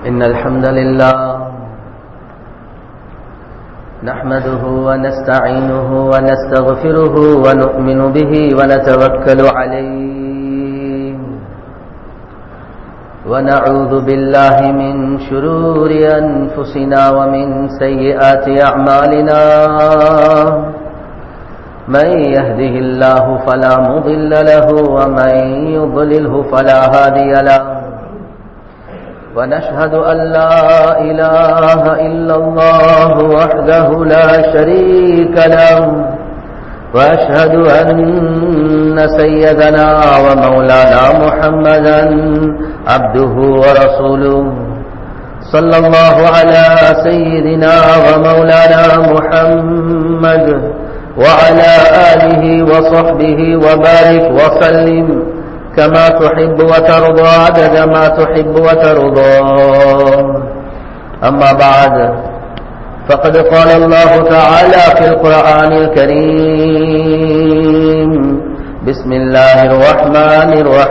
إن الحمد لله نحمده ونستعينه ونستغفره ونؤمن به ونتوكل عليه ونعوذ بالله من شرور أنفسنا ومن سيئات أعمالنا من يهده الله فلا مضل له ومن يضلله فلا هادي له ونشهد أن لا إله إلا الله وحده لا شريك له وأشهد أن سيدنا ومولانا محمدا عبده ورسوله صلى الله على سيدنا ومولانا محمد وعلى آله وصحبه وبارك وسلم كما تحب وترضى عدد ما تحب وترضى أما بعد فقد قال الله تعالى في القرآن الكريم بسم الله الرحمن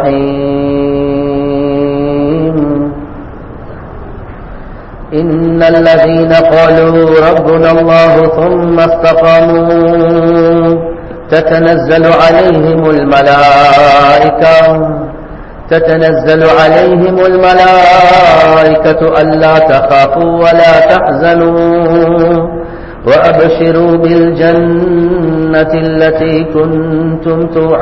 الرحيم إن الذين قالوا ربنا الله ثم استقاموا تتنزل عليهم الملائكة تتنزل عليهم الملائكة ألا تخافوا ولا تحزنوا وأبشروا بالجنة التي كنتم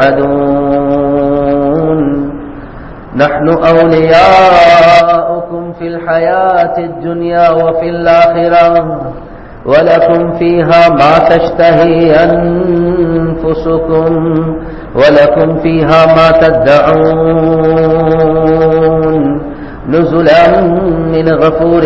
توعدون نحن أولياؤكم في الحياة الدنيا وفي الآخرة ولكم فيها ما تشتهي أنفسكم ولكم فيها ما تدعون نزلا من غفور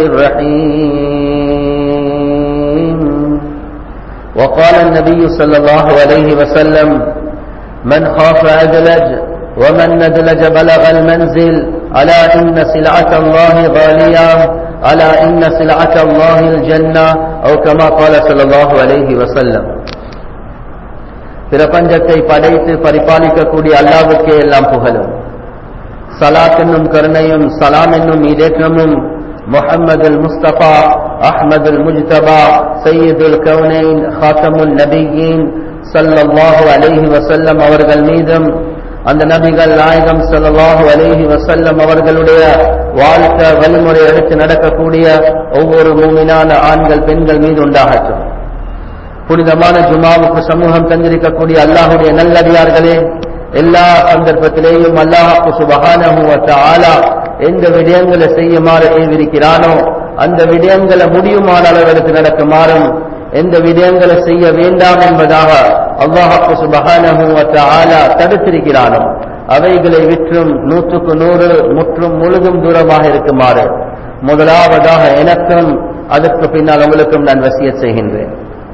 رحيم وقال النبي صلى الله عليه وسلم من خاف أدلج ومن ندلج بلغ المنزل ألا إن سلعة الله غالية ألا إن سلعة الله الجنة أو كما قال صلى الله عليه وسلم பிரபஞ்சத்தை படைத்து பரிபாலிக்கக்கூடிய அல்லாவுக்கே எல்லாம் புகழும் சலாத் என்னும் கருணையும் சலாம் என்னும் இதேற்றமும் முஹம்மது முஸ்தபா அஹ்மது முஜ்தபா சையீதுல் கவுனைன் ஹாத்தமுல் நபியின் சல்லல்லாஹு அலைஹி வசல்லம் அவர்கள் மீதும் அந்த நபிகள் நாயகம் சல்லாஹு அலேஹி வசல்லம் அவர்களுடைய வாழ்க்கை வழிமுறை எடுத்து நடக்கக்கூடிய ஒவ்வொரு மூமினான ஆண்கள் பெண்கள் மீது உண்டாகட்டும் புனிதமான ஜுமாவுக்கு சமூகம் தந்திருக்கக்கூடிய அல்லாஹுடைய நல்லடியார்களே எல்லா சந்தர்ப்பத்திலேயும் அல்லாஹாக்கு சுபகானஹுவற்ற ஆலா எந்த விடயங்களை செய்யுமாறு ஏவிருக்கிறானோ அந்த விடயங்களை முடியுமான அளவிற்கு நடக்குமாறும் எந்த விடயங்களை செய்ய வேண்டாம் என்பதாக அல்லாஹாக்கு சுபகானஹுவற்ற ஆலா தடுத்திருக்கிறானோ அவைகளை விற்றும் நூற்றுக்கு நூறு முற்றும் முழுதும் தூரமாக இருக்குமாறு முதலாவதாக எனக்கும் அதற்கு பின்னால் உங்களுக்கும் நான் வசிய செய்கின்றேன்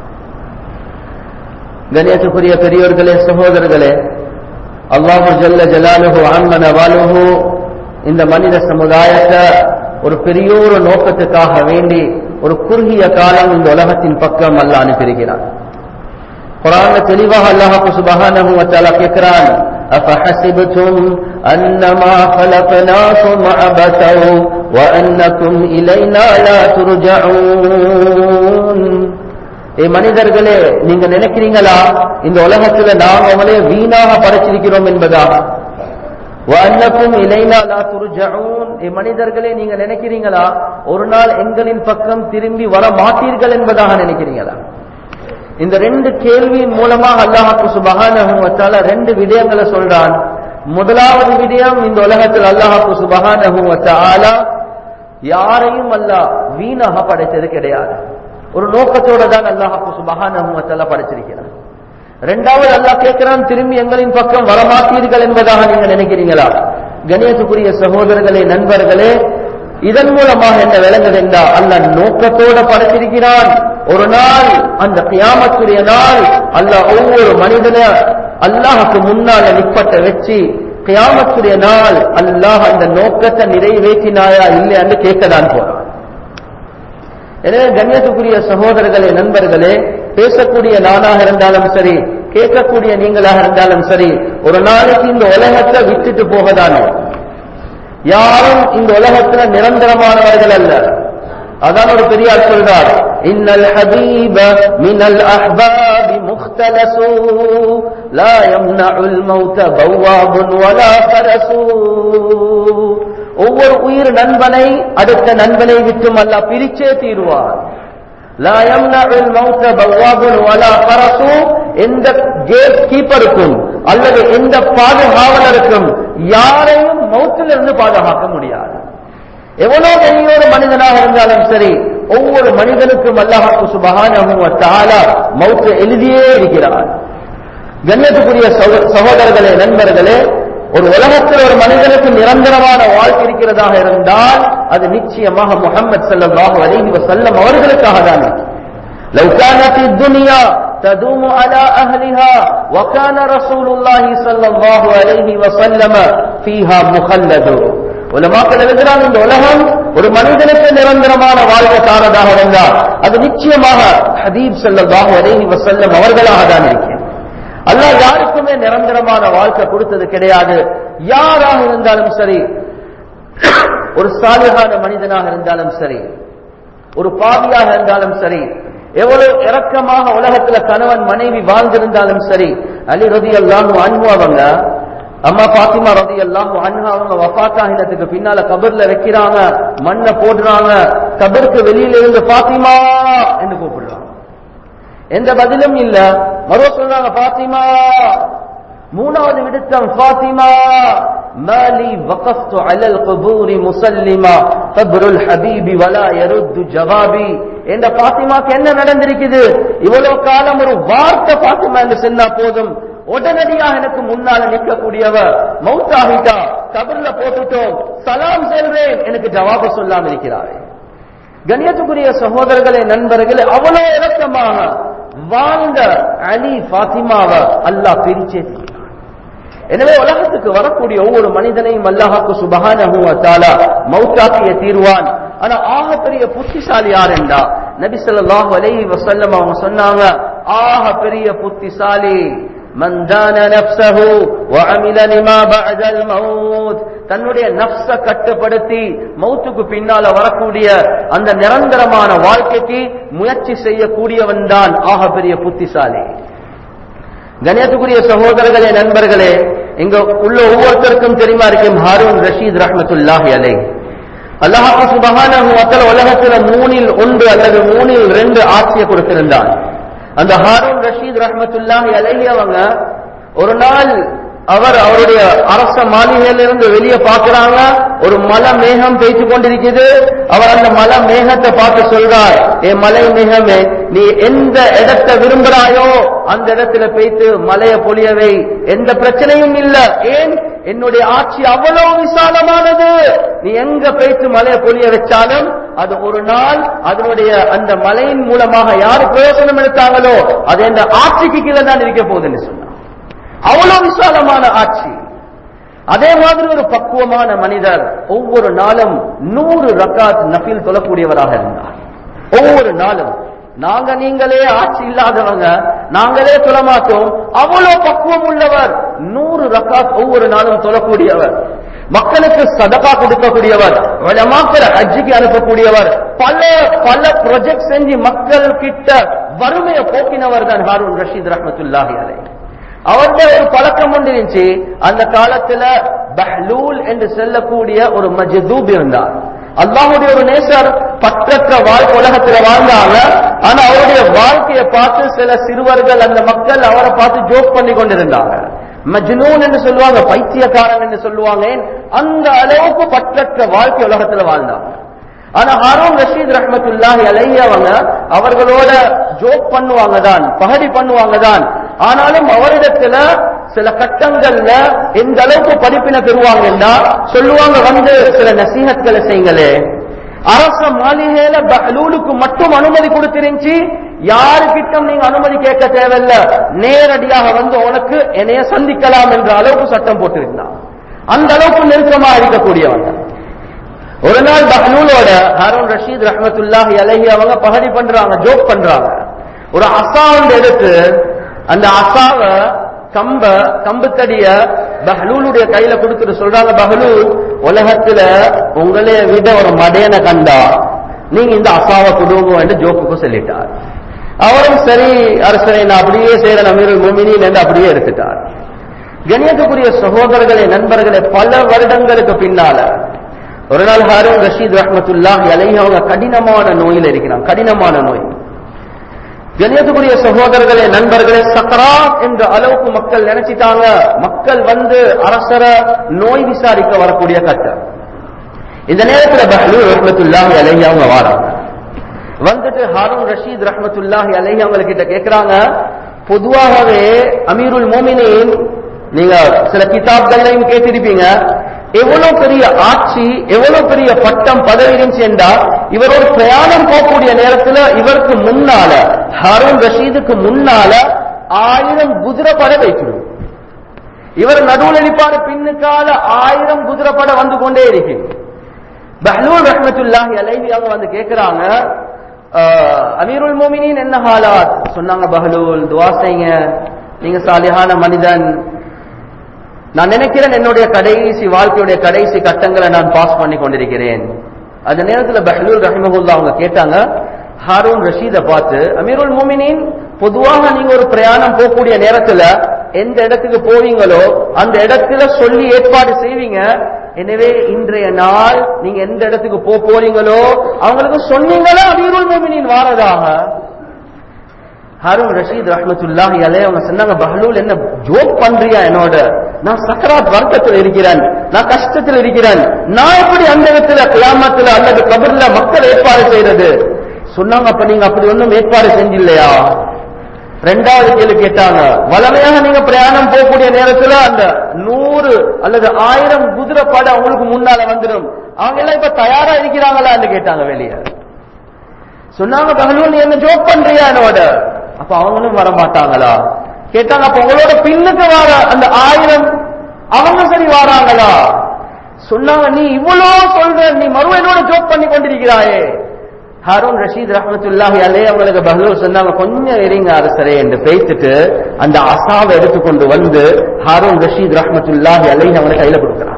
கணேசக்குரிய பெரியோர்களே சகோதரர்களே அல்லாஹு ஜல்ல ஜலாலுஹு ஆன்மன வாலுஹு இந்த மனித சமுதாயத்தை ஒரு பெரியோரு நோக்கத்துக்காக வேண்டி ஒரு குறுகிய காலம் இந்த உலகத்தின் பக்கம் அல்ல அனுப்பியிருக்கிறான் குரான் தெளிவாக அல்லாஹு சுபஹானஹு வத்தாலா கேட்கிறான் أفحسبتم أنما خلقناكم عبثا وأنكم إلينا لا ترجعون ஏ மனிதர்களே நீங்க நினைக்கிறீங்களா இந்த உலகத்துல நாம் அவளே வீணாக படைச்சிருக்கிறோம் என்பதா வன்னக்கும் இலைனா லா துருஜூன் ஏ மனிதர்களே நீங்க நினைக்கிறீங்களா ஒரு நாள் எங்களின் பக்கம் திரும்பி வர மாட்டீர்கள் என்பதாக நினைக்கிறீங்களா இந்த ரெண்டு கேள்வியின் மூலமாக அல்லாஹாக்கு சுபகான ரெண்டு விடயங்களை சொல்றான் முதலாவது விடயம் இந்த உலகத்தில் அல்லாஹாக்கு சுபகான யாரையும் அல்ல வீணாக படைத்தது கிடையாது ஒரு நோக்கத்தோட தான் அல்லாஹாக்கு சுபகான படைச்சிருக்கிறான் ரெண்டாவது அல்லாஹ் கேட்கிறான் திரும்பி எங்களின் பக்கம் வரமாட்டீர்கள் என்பதாக நீங்க நினைக்கிறீங்களா கணேசுக்குரிய சகோதரர்களே நண்பர்களே இதன் மூலமாக என்ன விளங்குது என்றா அல்ல நோக்கத்தோட படைத்திருக்கிறான் ஒரு நாள் அந்த கியாமத்துடைய நாள் அல்ல ஒவ்வொரு மனிதன அல்லாஹுக்கு முன்னால நிப்பட்ட வச்சு கியாமத்துடைய நாள் அல்லாஹ் அந்த நோக்கத்தை நிறைவேற்றினாயா இல்லை என்று கேட்கதான் போறான் எனவே கண்ணியத்துக்குரிய சகோதரர்களே நண்பர்களே பேசக்கூடிய நானாக இருந்தாலும் சரி கேட்கக்கூடிய நீங்களாக இருந்தாலும் சரி ஒரு நாளைக்கு இந்த உலகத்தை விட்டுட்டு போகதானோ யாரும் இந்த உலகத்துல நிரந்தரமானவர்கள் அல்ல அதான் ஒரு பெரியார் சொல்றார் இன்னல் ஹபீப மினல் அஹ்பாபி முக்தலசு லா யம்னஉல் மௌத பவ்வாபுன் வலா ஃபரசு ஒவ்வொரு உயிர் நண்பனை அடுத்த நண்பனை விட்டும் அல்லாஹ் பிரிச்சே தீருவார் லா யம்னஉல் மௌத பவ்வாபுன் வலா ஃபரசு எந்த கேட் கீப்பருக்கும் அல்லது எந்த பாதுகாவலருக்கும் யாரையும் மௌத்திலிருந்து பாதுகாக்க முடியாது எவ்வளவு பெரிய ஒரு மனிதனாக இருந்தாலும் சரி ஒவ்வொரு மனிதனுக்கும் அல்லாஹாக்கு சுபகான தாலா மௌத்து எழுதியே இருக்கிறார் கண்ணியத்துக்குரிய சகோ- சகோதரர்களே நண்பர்களே ஒரு உலகத்தில் ஒரு மனிதனுக்கு நிரந்தரமான வாழ்க்கை இருக்கிறதாக இருந்தால் அது நிச்சயமாக முகமது ஸல்லல்லாஹு அலைஹி வஸல்லம் அவர்களுக்காக தான் لو كانت الدنيا تدوم على أهلها وكان رسول الله صلى الله عليه وسلم فيها مخلد உலமாக்கள் எழுதுறாங்க இந்த உலகம் ஒரு மனிதனுக்கு நிரந்தரமான வாழ்க்கை தாரதாக இருந்தால் அது நிச்சயமாக ஹதீப் ஸல்லல்லாஹு அலைஹி வஸல்லம் அவர்களாக தான் இருக்கிறது அல்லாஹ் யாருக்குமே நிரந்தரமான வாழ்க்கை கொடுத்தது கிடையாது யாராக இருந்தாலும் சரி ஒரு சாலிகான மனிதனாக இருந்தாலும் சரி ஒரு பாவியாக இருந்தாலும் சரி எவ்வளவு இரக்கமாக உலகத்துல கணவன் மனைவி வாழ்ந்திருந்தாலும் சரி அலி ரதி அல்லாஹு அன்பு அவங்க அம்மா பாத்திமா ரதி அல்லாஹு அன்ஹா அவங்க வஃபாத்தாகினத்துக்கு பின்னால கபர்ல வைக்கிறாங்க மண்ணை போடுறாங்க கபருக்கு வெளியில இருந்து பாத்திமா என்று கூப்பிடுறாங்க எந்த பதிலும் இல்ல மறுவ சொல்றாங்க பாத்திமா மூணாவது விடுத்தம் ஃபாத்திமா மாலி வகஃப்து அலல் குபூரி முசல்லிமா கப்ருல் ஹபீபி வலா யருத்து ஜவாபி என்ற பாத்திமாக்கு என்ன நடந்திருக்குது இவ்வளவு காலம் ஒரு வார்த்தை பாத்திமா என்று சொன்னா போதும் உடனடியாக எனக்கு முன்னால நிற்கக்கூடியவ மௌத்தாகிட்டா கபர்ல போட்டுட்டோம் சலாம் செல்றேன் எனக்கு ஜவாப சொல்லாம இருக்கிறாரே கண்ணியத்துக்குரிய சகோதரர்களே நண்பர்களே அவ்வளவு இறக்கமாக வாழ்ந்த அலி பாத்திமாவை அல்லாஹ் பிரிச்சே தீர்த்தான். எனவே உலகத்துக்கு வரக்கூடிய ஒவ்வொரு மனிதனையும் அல்லாஹாக்கு சுபஹானஹு வ தஆலா மௌத்தாக்கிய தீர்வான் ஆனா ஆக பெரிய புத்திசாலி யார் என்றா நபி ஸல்லல்லாஹு அலைஹி வஸல்லம் அவங்க சொன்னாங்க ஆக பெரிய புத்திசாலி மன் தான நஃப்ஸஹு வ அமில லிமா பஅதல் மௌத் தன்னுடைய நஃப்ஸ கட்டுப்படுத்தி மௌத்துக்கு பின்னால வரக்கூடிய அந்த நிரந்தரமான வாழ்க்கைக்கு முயற்சி செய்யக்கூடியவன் தான் ஆக பெரிய புத்திசாலி கணேத்துக்குரிய சகோதரர்களே நண்பர்களே இங்க உள்ள ஒவ்வொருத்தருக்கும் தெரியுமா இருக்கும் ஹாரூன் ரஷீத் ரஹ்மத்துல்லாஹி அலை அல்லாஹு சுபஹானஹு வ தஆலா உலகத்துல மூணில் ஒன்று அல்லது மூணில் ரெண்டு ஆட்சியை கொடுத்திருந்தான் அந்த ஹாரூன் ரஷீத் ரஹ்மத்துல்லாஹி அலைஹி அவங்க ஒரு நாள் அவர் அவருடைய அரச மாளிகையிலிருந்து வெளியே பார்க்கிறாங்க ஒரு மலை மேகம் பேச்சு கொண்டிருக்குது அவர் அந்த மலை மேகத்தை பார்த்து சொல்றார் ஏ மலை மேகமே நீ எந்த இடத்தை விரும்புறாயோ அந்த இடத்துல போய்த்து மலையை பொழியவை எந்த பிரச்சனையும் இல்ல ஏன் என்னுடைய ஆட்சி அவ்வளவு விசாலமானது நீ எங்க போய்த்து மலையை பொழிய வச்சாலும் அது ஒரு நாள் அதனுடைய அந்த மலையின் மூலமாக யார் பிரயோசனம் எடுத்தாங்களோ அது இந்த ஆட்சிக்கு கீழே தான் இருக்க போகுதுன்னு சொன்னார் அவ்வளவு விசாலமான ஆட்சி அதே மாதிரி ஒரு பக்குவமான மனிதர் ஒவ்வொரு நாளும் நூறு ரக்காத் நஃபில் தொழக்கூடியவராக இருந்தார் ஒவ்வொரு நாளும் நாங்க நீங்களே ஆட்சி இல்லாதவங்க நாங்களே தொழ மாட்டோம் அவ்வளவு பக்குவம் உள்ளவர் நூறு ரக்காத் ஒவ்வொரு நாளும் தொழக்கூடியவர் மக்களுக்கு சதகா கொடுக்கக்கூடியவர் வளமாக்கிற ஹஜ்ஜிக்கு அனுப்பக்கூடியவர் பல பல ப்ரொஜெக்ட் செஞ்சு மக்கள் கிட்ட வறுமையை போக்கினவர் தான் ஹாரூன் ரஷீத் ரஹமத்துல்லாஹி அலை அவருடைய ஒரு பழக்கம் ஒன்று இருந்துச்சு அந்த காலத்துல பஹ்லூல் என்று சொல்லக்கூடிய ஒரு மஜதூப் இருந்தார் அல்லாஹுடைய ஒரு நேசர் பற்றற்ற வாழ்க்கை உலகத்துல வாழ்ந்தாங்க ஆனா அவருடைய வாழ்க்கையை பார்த்து சில சிறுவர்கள் அந்த மக்கள் அவரை பார்த்து ஜோக் பண்ணி கொண்டிருந்தாங்க மஜ்னூன் என்று சொல்லுவாங்க பைத்தியக்காரன் என்று சொல்லுவாங்க ஏன் அந்த அளவுக்கு பற்றற்ற வாழ்க்கை உலகத்துல வாழ்ந்தாங்க ஆனா ஹாரூன் ரஷீத் ரஹ்மத்துல்லாஹி அலைஹி அவங்க அவர்களோட ஜோக் பண்ணுவாங்க தான் பகடி பண்ணுவாங்க தான் ஆனாலும் அவரிடத்துல சில கட்டங்கள்ல எந்த அளவுக்கு படிப்பினை பெறுவாங்கன்னா சொல்லுவாங்க வந்து சில நசீகத்களை செய்யுங்களே அரச மாளிகையில பஹ்லூலுக்கு மட்டும் அனுமதி கொடுத்திருந்துச்சு யாருக்கிட்ட நீங்க அனுமதி கேட்க தேவையில்ல நேரடியாக வந்து உனக்கு என்னைய சந்திக்கலாம் என்ற அளவுக்கு சட்டம் போட்டிருந்தான் அந்த அளவுக்கு நெருக்கமா இருக்கக்கூடியவங்க ஒரு நாள் பஹ்லூலோட ஹாரூன் ரஷீத் ரஹமத்துல்லாஹி அலைஹி அவங்க பகடி பண்றாங்க ஜோக் பண்றாங்க ஒரு அசா வந்து எடுத்து அந்த அசாவை கம்ப கம்பு தடிய பஹ்லூலுடைய கையில கொடுத்துட்டு சொல்றாங்க பஹ்லூல் உலகத்துல உங்களே விட ஒரு மடையனை கண்டா நீங்க இந்த அசாவை குடும்பம் என்று ஜோக்குக்கு சொல்லிட்டார் அவரும் சரி அரசரை நான் அப்படியே செய்யற அமீருல் மோமினின் என்று அப்படியே எடுத்துட்டார் கணியத்துக்குரிய சகோதரர்களே நண்பர்களே பல வருடங்களுக்கு பின்னால ஒரு நாள் ஹாரூன் ரஷீத் ரஹமத்துல்லா அலைஹி அவங்க கடினமான நோயில் இருக்கிறாங்க கடினமான நோய் கணியத்துக்குரிய சகோதரர்களே நண்பர்களே சக்கராத் என்ற அளவுக்கு மக்கள் நினைச்சிட்டாங்க மக்கள் வந்து அரசர நோய் விசாரிக்க வரக்கூடிய கட்டம் இந்த நேரத்தில் பஹ்லூர் ரஹமத்துல்லாஹி அலைஹி அவங்க வாராங்க வந்துட்டு ஹாரூன் ரஷீத் ரஹமத்துல்லாஹி அலைஹி அவங்க கிட்ட கேட்கிறாங்க பொதுவாகவே அமீருல் மோமினின் நீங்க சில கிதாப்கள்லையும் கேட்டிருப்பீங்க எவ்வளவு பெரிய ஆட்சி எவ்வளவு பெரிய பட்டம் பதவி இருந்துச்சுண்டா இவர் ஒரு பிரயாணம் போகக்கூடிய நேரத்துல இவருக்கு முன்னால ஹாரூன் ரஷீதுக்கு முன்னால ஆயிரம் குதிரை பட வைக்கணும் இவர் நடுவில் அடிப்பாரு பின்னுக்கால ஆயிரம் குதிரை பட வந்து கொண்டே இருக்கு பஹ்லூல் ரஹமத்துல்லாஹி அலைஹி அவங்க வந்து கேட்கிறாங்க அமீருல் மோமினின் என்ன ஹாலாத் சொன்னாங்க பஹ்லூல் துவா செய்யுங்க நீங்க சாலிஹான மனிதன் நான் நினைக்கிறேன் என்னுடைய கடைசி வாழ்க்கையுடைய கடைசி கட்டங்களை நான் பாஸ் பண்ணி கொண்டிருக்கிறேன் அந்த நேரத்தில் பஹ்லூல் ரஹிமகுல்லா அவங்க கேட்டாங்க ஹாரூன் ரஷீதை பார்த்து அமீருல் மோமினின் பொதுவாக நீங்க ஒரு பிரயாணம் போகக்கூடிய நேரத்துல எந்த இடத்துக்கு போவீங்களோ அந்த இடத்துல சொல்லி ஏற்பாடு செய்வீங்க எனவே இன்றைய நாள் நீங்க எந்த இடத்துக்கு போக போறீங்களோ அவங்களுக்கு சொன்னீங்களா அமீருல் மோமினின் வாரதாக ஹாரூன் ரஷீத் ரஹமத்துல்லாஹி அலே அவங்க சொன்னாங்க பஹலூல் என்ன ஜோக் பண்றியா என்னோட நான் சக்கராத் வர்க்கத்தில் இருக்கிறேன் நான் கஷ்டத்தில் இருக்கிறேன் நான் எப்படி அந்த இடத்துல கியாமத்துல அல்லது கபர்ல மக்கள் ஏற்பாடு செய்யறது சொன்னாங்க அப்ப நீங்க அப்படி ஒன்றும் ஏற்பாடு செஞ்சில்லையா ரெண்டாவது கேள்வி கேட்டாங்க வளமையாக நீங்க பிரயாணம் போகக்கூடிய நேரத்துல அந்த நூறு அல்லது ஆயிரம் குதிரை படை உங்களுக்கு முன்னால வந்துடும் அவங்க எல்லாம் இப்ப தயாரா இருக்கிறாங்களான்னு கேட்டாங்க வெளியே சொன்னாங்க பகலூர் நீ என்ன ஜோக் பண்றியா என்னோட அப்ப அவங்களும் வர மாட்டாங்களா கேட்டாங்க அப்ப உங்களோட பின்னுக்கு வர அந்த ஆயிரம் அவங்க சரி வாராங்களா சொன்னாங்க நீ இவ்வளவு சொல்ற நீ மறுவ என்னோட ஜோக் பண்ணி கொண்டிருக்கிறாயே ஹாரூன் ரஷீத் ரஹமத்துல்லாஹி அலே அவங்களுக்கு பஹலூர் சொன்னாங்க கொஞ்சம் இருங்க அரசரே என்று பேசிட்டு அந்த அசாவை எடுத்துக்கொண்டு வந்து ஹாரூன் ரஷீத் ரஹமத்துல்லாஹி அலை அவங்க கையில கொடுக்கிறாங்க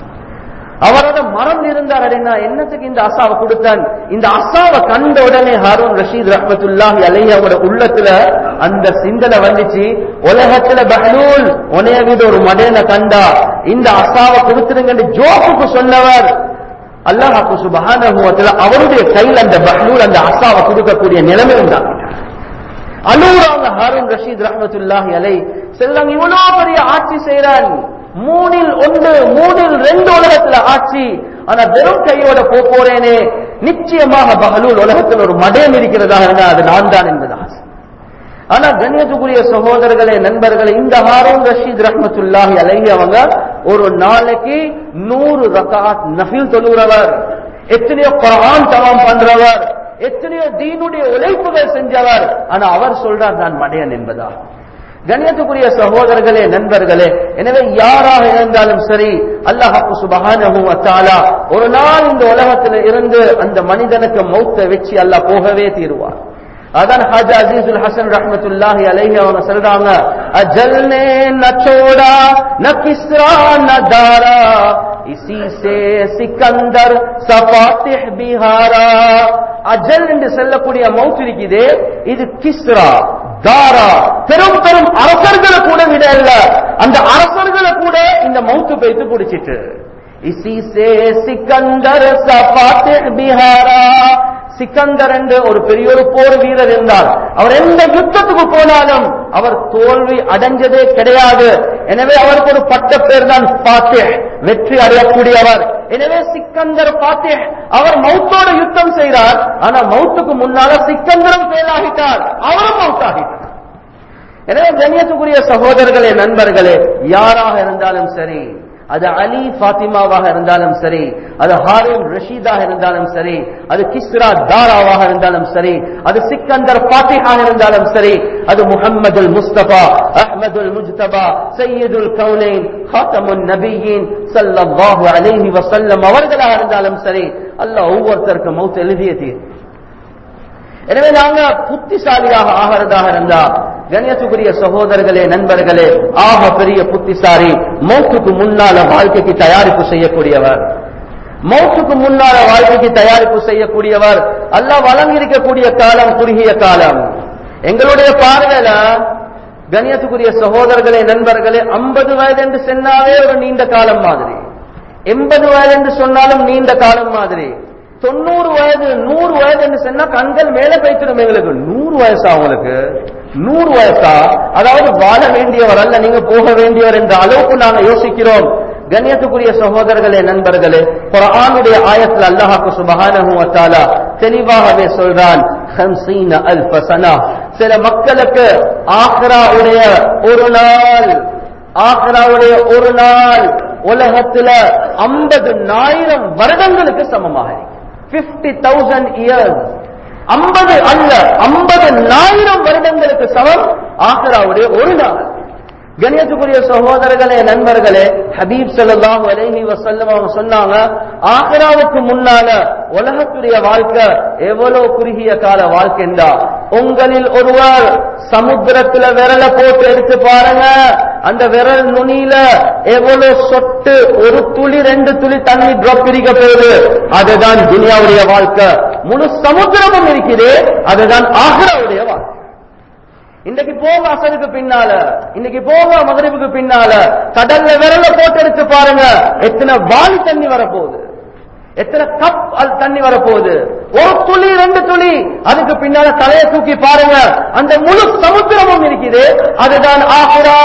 அவரோட மரம் இருந்தார் அப்படின்னா என்னத்துக்கு இந்த அசாவை கொடுத்தான் இந்த அசாவை கண்ட உடனே ஹாரூன் ரஷீத் ரஹமத்துல்லாஹி அலைஹி அவரோட உள்ளத்துல அந்த சிந்தனை வந்துச்சு உலகத்துல பஹலூல் உனைய மீது ஒரு மடையனை கண்டா இந்த அசாவை கொடுத்துருங்கன்னு ஜோக்குக்கு சொன்னவர் அல்லாஹாக்கு சுபஹானஹு வ தஆலா அவருடைய கையில் அந்த பஹ்லூல் அந்த அசாவை கொடுக்கக்கூடிய நிலைமை உண்டாக்கிட்டார் அலூராங்க ஹாரூன் ரஷீத் ரஹமத்துல்லாஹி அலை செல்லம் இவ்வளவு பெரிய ஆட்சி செய்யறான் மூணில் ஒன்று மூணில் ரெண்டு உலகத்துல ஆட்சி ஆனா வெறும் கையோட போ போறேனே நிச்சயமாக பஹலூல் உலகத்தில் ஒரு மடையம் இருக்கிறதா இருந்தால் அது நான் தான் என்பதா ஆனா கண்ணியத்துக்குரிய சகோதரர்களே நண்பர்களே இந்த ஹாரூன் ரஷீத் ரஹமத்துல்லாஹி அலைஹி அவங்க ஒரு நாளைக்கு நூறு ரகாத் நஃபில் தொழுகிறவர் எத்தனையோ குரான் தவம் பண்றவர் எத்தனையோ தீனுடைய உழைப்புகள் செஞ்சவர் ஆனா அவர் சொல்றார் நான் மடையன் என்பதா கண்ணியத்துக்குரிய சகோதரர்களே நண்பர்களே எனவே யாராக இருந்தாலும் சரி அல்லாஹு சுபஹானஹு வ தஆலா ஒரு நாள் இந்த உலகத்தில் இருந்து அந்த மனிதனுக்கு மௌத்தை வச்சு அல்லாஹ் போகவே தீருவார் அதான் ஹாஜா அசீசுல் ஹசன் ரஹமத்துல்லாஹி அலைஹி அவங்க சொல்றாங்க அஜல்னே ந சோடா ந கிஸ்ரா ந தாரா இசி சே சிக்கந்தர் சபாத்திஹ் பிஹாரா அஜல் என்று சொல்லக்கூடிய மவுத் இருக்குது இது கிஸ்ரா தாரா பெரும் பெரும் அரசர்களை கூட விட இல்ல அந்த அரசர்களை கூட இந்த மவுத்து பைத்து பிடிச்சிட்டு இசி சே சிக்கந்தர் சபாத்திஹ் பிஹாரா சிக்கந்தர் என்று ஒரு பெரிய ஒரு போர் வீரர் இருந்தார் அவர் எந்த யுத்தத்துக்கு போனாலும் அவர் தோல்வி அடைஞ்சதே கிடையாது எனவே அவருக்கு ஒரு பட்ட பேர் தான் பாத்தே வெற்றி அடையக்கூடியவர் எனவே சிக்கந்தர் பாத்தே அவர் மௌத்தோட யுத்தம் செய்கிறார் ஆனா மௌத்துக்கு முன்னால சிக்கந்தரும் ஃபெயிலாகிட்டார் அவரும் மவுத் ஆகிட்டார் எனவே கண்ணியத்துக்குரிய சகோதரர்களே நண்பர்களே யாராக இருந்தாலும் சரி அது அலி பாத்திமாவாக இருந்தாலும் சரி அது ஹாரூன் ரஷீதாக இருந்தாலும் சரி அது கிஸ்ரா தாராவாக இருந்தாலும் சரி அது சிக்கந்தர் பாத்திஹாக இருந்தாலும் சரி அது முஹம்மது முஸ்தபா அஹ்மதுல் முஜ்தபா சையதுல் கவுனைன் ஹாத்தமுன் நபியின் ஸல்லல்லாஹு அலைஹி வஸல்லம் அவர்களாக இருந்தாலும் சரி அல்லாஹ் ஒவ்வொருத்தருக்கு மௌத் எழுதிய தீர் எனவே நாங்க புத்திசாலியாக ஆகிறதாக இருந்தா கணியத்துக்குரிய சகோதரர்களே நண்பர்களே ஆக பெரிய புத்திசாலி மௌத்துக்கு முன்னால வாழ்க்கைக்கு தயாரிப்பு செய்யக்கூடியவர் மௌத்துக்கு முன்னால வாழ்க்கைக்கு தயாரிப்பு செய்யக்கூடியவர் அல்லாஹ் வழங்கியிருக்கக்கூடிய காலம் குறுகிய காலம் எங்களுடைய பார்வையில கணியத்துக்குரிய சகோதரர்களே நண்பர்களே ஐம்பது வயது என்று சொன்னாவே ஒரு நீண்ட காலம் மாதிரி எண்பது வயது என்று சொன்னாலும் நீண்ட காலம் மாதிரி தொண்ணூறு வயது நூறு வயது என்று சொன்னா கண்கள் மேல போய்த்திடும் எங்களுக்கு நூறு வயசா உங்களுக்கு நூறு வயசா அதாவது வாழ வேண்டியவர் அல்ல நீங்க போக வேண்டியவர் என்ற அளவுக்கு நாங்க யோசிக்கிறோம் கண்ணியத்துக்குரிய சகோதரர்களே நண்பர்களே குர்ஆனுடைய ஆயத்தில் அல்லாஹ்க்கு சுப்ஹானஹு வ தஆலா தெளிவாகவே சொல்றான் 50 அல்ஃப சனா சில மக்களுக்கு ஆக்ராவுடைய ஒரு நாள் ஆக்ராவுடைய ஒரு நாள் உலகத்துல ஐம்பது ஆயிரம் வருடங்களுக்கு சமமாக பிப்டி தௌசண்ட் இயர்ஸ் ஐம்பது அல்ல ஐம்பது ஆயிரம் வருடங்களுக்கு சமம் ஆக்ராவுடைய ஒரு நாள் கணியத்துக்குரிய சகோதரர்களே நண்பர்களே ஹபீப் ஸல்லல்லாஹு அலைஹி வஸல்லம் அவங்க சொன்னாங்க ஆக்ராவுக்கு முன்னால உலகத்துடைய வாழ்க்கை எவ்வளவு குறுகிய கால வாழ்க்கைண்டா உங்களில் ஒருவர் சமுத்திரத்துல விரல போட்டு எடுத்து பாருங்க அந்த விரல் நுனியில எவ்வளவு சொட்டு ஒரு துளி ரெண்டு துளி தண்ணி டிராப் இருக்க போகுது அதுதான் துனியாவுடைய வாழ்க்கை முழு சமுத்திரமும் இருக்குது அதுதான் ஆக்ராவுடைய வாழ்க்கை இன்னைக்கு போக அசலுக்கு பின்னால இன்னைக்கு போக மகரிபுக்கு பின்னால கடல்ல விரல போட்டு எடுத்து பாருங்க எத்தனை வாளி தண்ணி வரப்போகுது எத்தனை கப் அது தண்ணி வரப்போகுது ஒரு துளி ரெண்டு துளி அதுக்கு பின்னால தலையை தூக்கி பாருங்க அந்த முழு சமுத்திரமும் இருக்குது அதுதான் ஆகுரா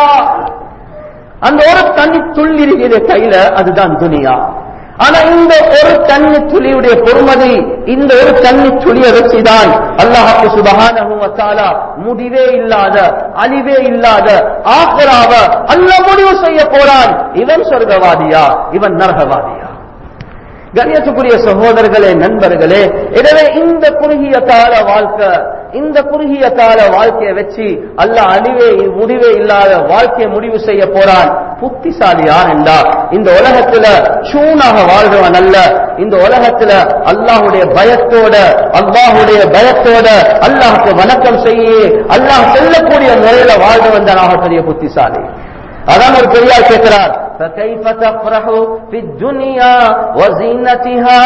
அந்த ஒரு தண்ணி துள்ளி இருக்குது கையில அதுதான் துனியா ஆனா இந்த ஒரு தண்ணி துளியுடைய பொறுமதி இந்த ஒரு தண்ணி துளிய வச்சுதான் அல்லாஹு சுபஹானஹு வ தஆலா முடிவே இல்லாத அழிவே இல்லாத ஆഖിറാவ அல்லாஹ் முடிவு செய்ய போறான் இவன் சொர்க்கவாதியா இவன் நரகவாதியா கண்ணியத்துக்குரிய சகோதரர்களே நண்பர்களே எனவே இந்த குறுகிய கால வாழ்க்கை இந்த குறுகிய கால வாழ்க்கையை வச்சு அல்லாஹ் அழிவே முடிவே இல்லாத வாழ்க்கையை முடிவு செய்ய போறான் புத்திசாலி யார் என்றா இந்த உலகத்துல சூனாக வாழ்றவன் அல்ல இந்த உலகத்துல அல்லாஹுடைய பயத்தோட அல்லாஹுடைய பயத்தோட அல்லாஹுக்கு வணக்கம் செய்ய அல்லாஹ் செல்லக்கூடிய முறையில வாழ்றவன் தான் ஆகக்கூடிய புத்திசாலி அதான் ஒரு பெரியார் கேட்கிறார் فكيف تفرح في الدنيا وزينتها